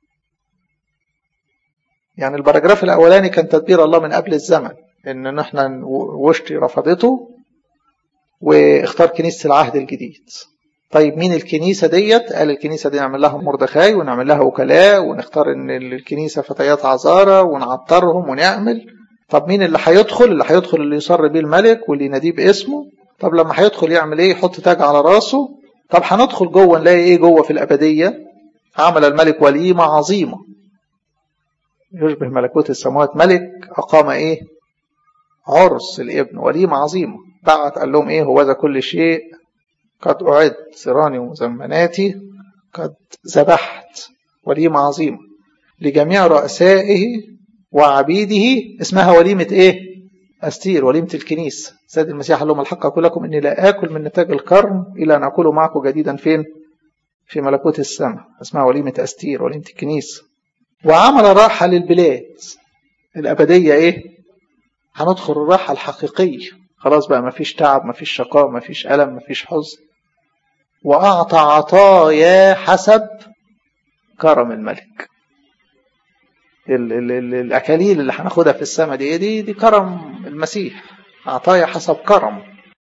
Speaker 1: يعني البراجراف الأولاني كان تدبير الله من قبل الزمن إن نحن وشتي رفضته واختار كنيسة العهد الجديد طيب مين الكنيسة ديت قال الكنيسة دي نعمل لها مردخاي ونعمل لها وكلاء ونختار ان الكنيسة فتيات عذارى ونعطرهم ونعمل طب مين اللي هيدخل اللي هيدخل اللي يصر بيه الملك واللي يناديه باسمه طب لما هيدخل يعمل ايه يحط تاج على راسه طب هندخل جوه نلاقي ايه جوه في الابديه عمل الملك وليمه عظيمه يشبه ملكوت السماوات ملك اقام ايه عرس الابن وليمه عظيمه بعت قال لهم ايه هو ذا كل شيء قد اعد سراني ومزمناتي قد ذبحت وليمه عظيمه لجميع رؤسائه وعبيده اسمها وليمة ايه أستير وليمة الكنيسة سيد المسيح قال لهم الحق أقول لكم إني لا آكل من نتاج الكرم إلا أن أكله معكم جديدا فين في ملكوت السماء اسمها وليمة أستير وليمة الكنيسة وعمل راحة للبلاد الأبدية إيه هندخل الراحة الحقيقية خلاص بقى مفيش تعب مفيش شقاء مفيش ألم مفيش حزن وأعطى عطايا حسب كرم الملك ال ال ال الأكاليل اللي هناخدها في السماء دي دي دي كرم المسيح عطايا حسب كرم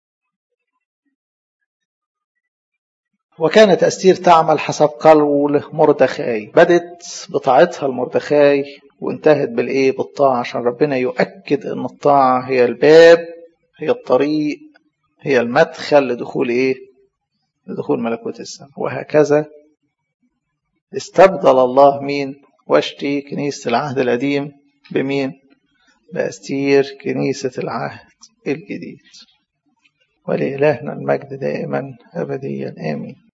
Speaker 1: وكانت أستير تعمل حسب قول مردخاي بدت بطاعتها المردخاي وانتهت بالإيه بالطاعة عشان ربنا يؤكد أن الطاعة هي الباب هي الطريق هي المدخل لدخول إيه لدخول ملكوت السماء وهكذا استبدل الله مين واشتي كنيسة العهد القديم بمين بأستير كنيسة العهد الجديد ولإلهنا المجد دائما أبديا آمين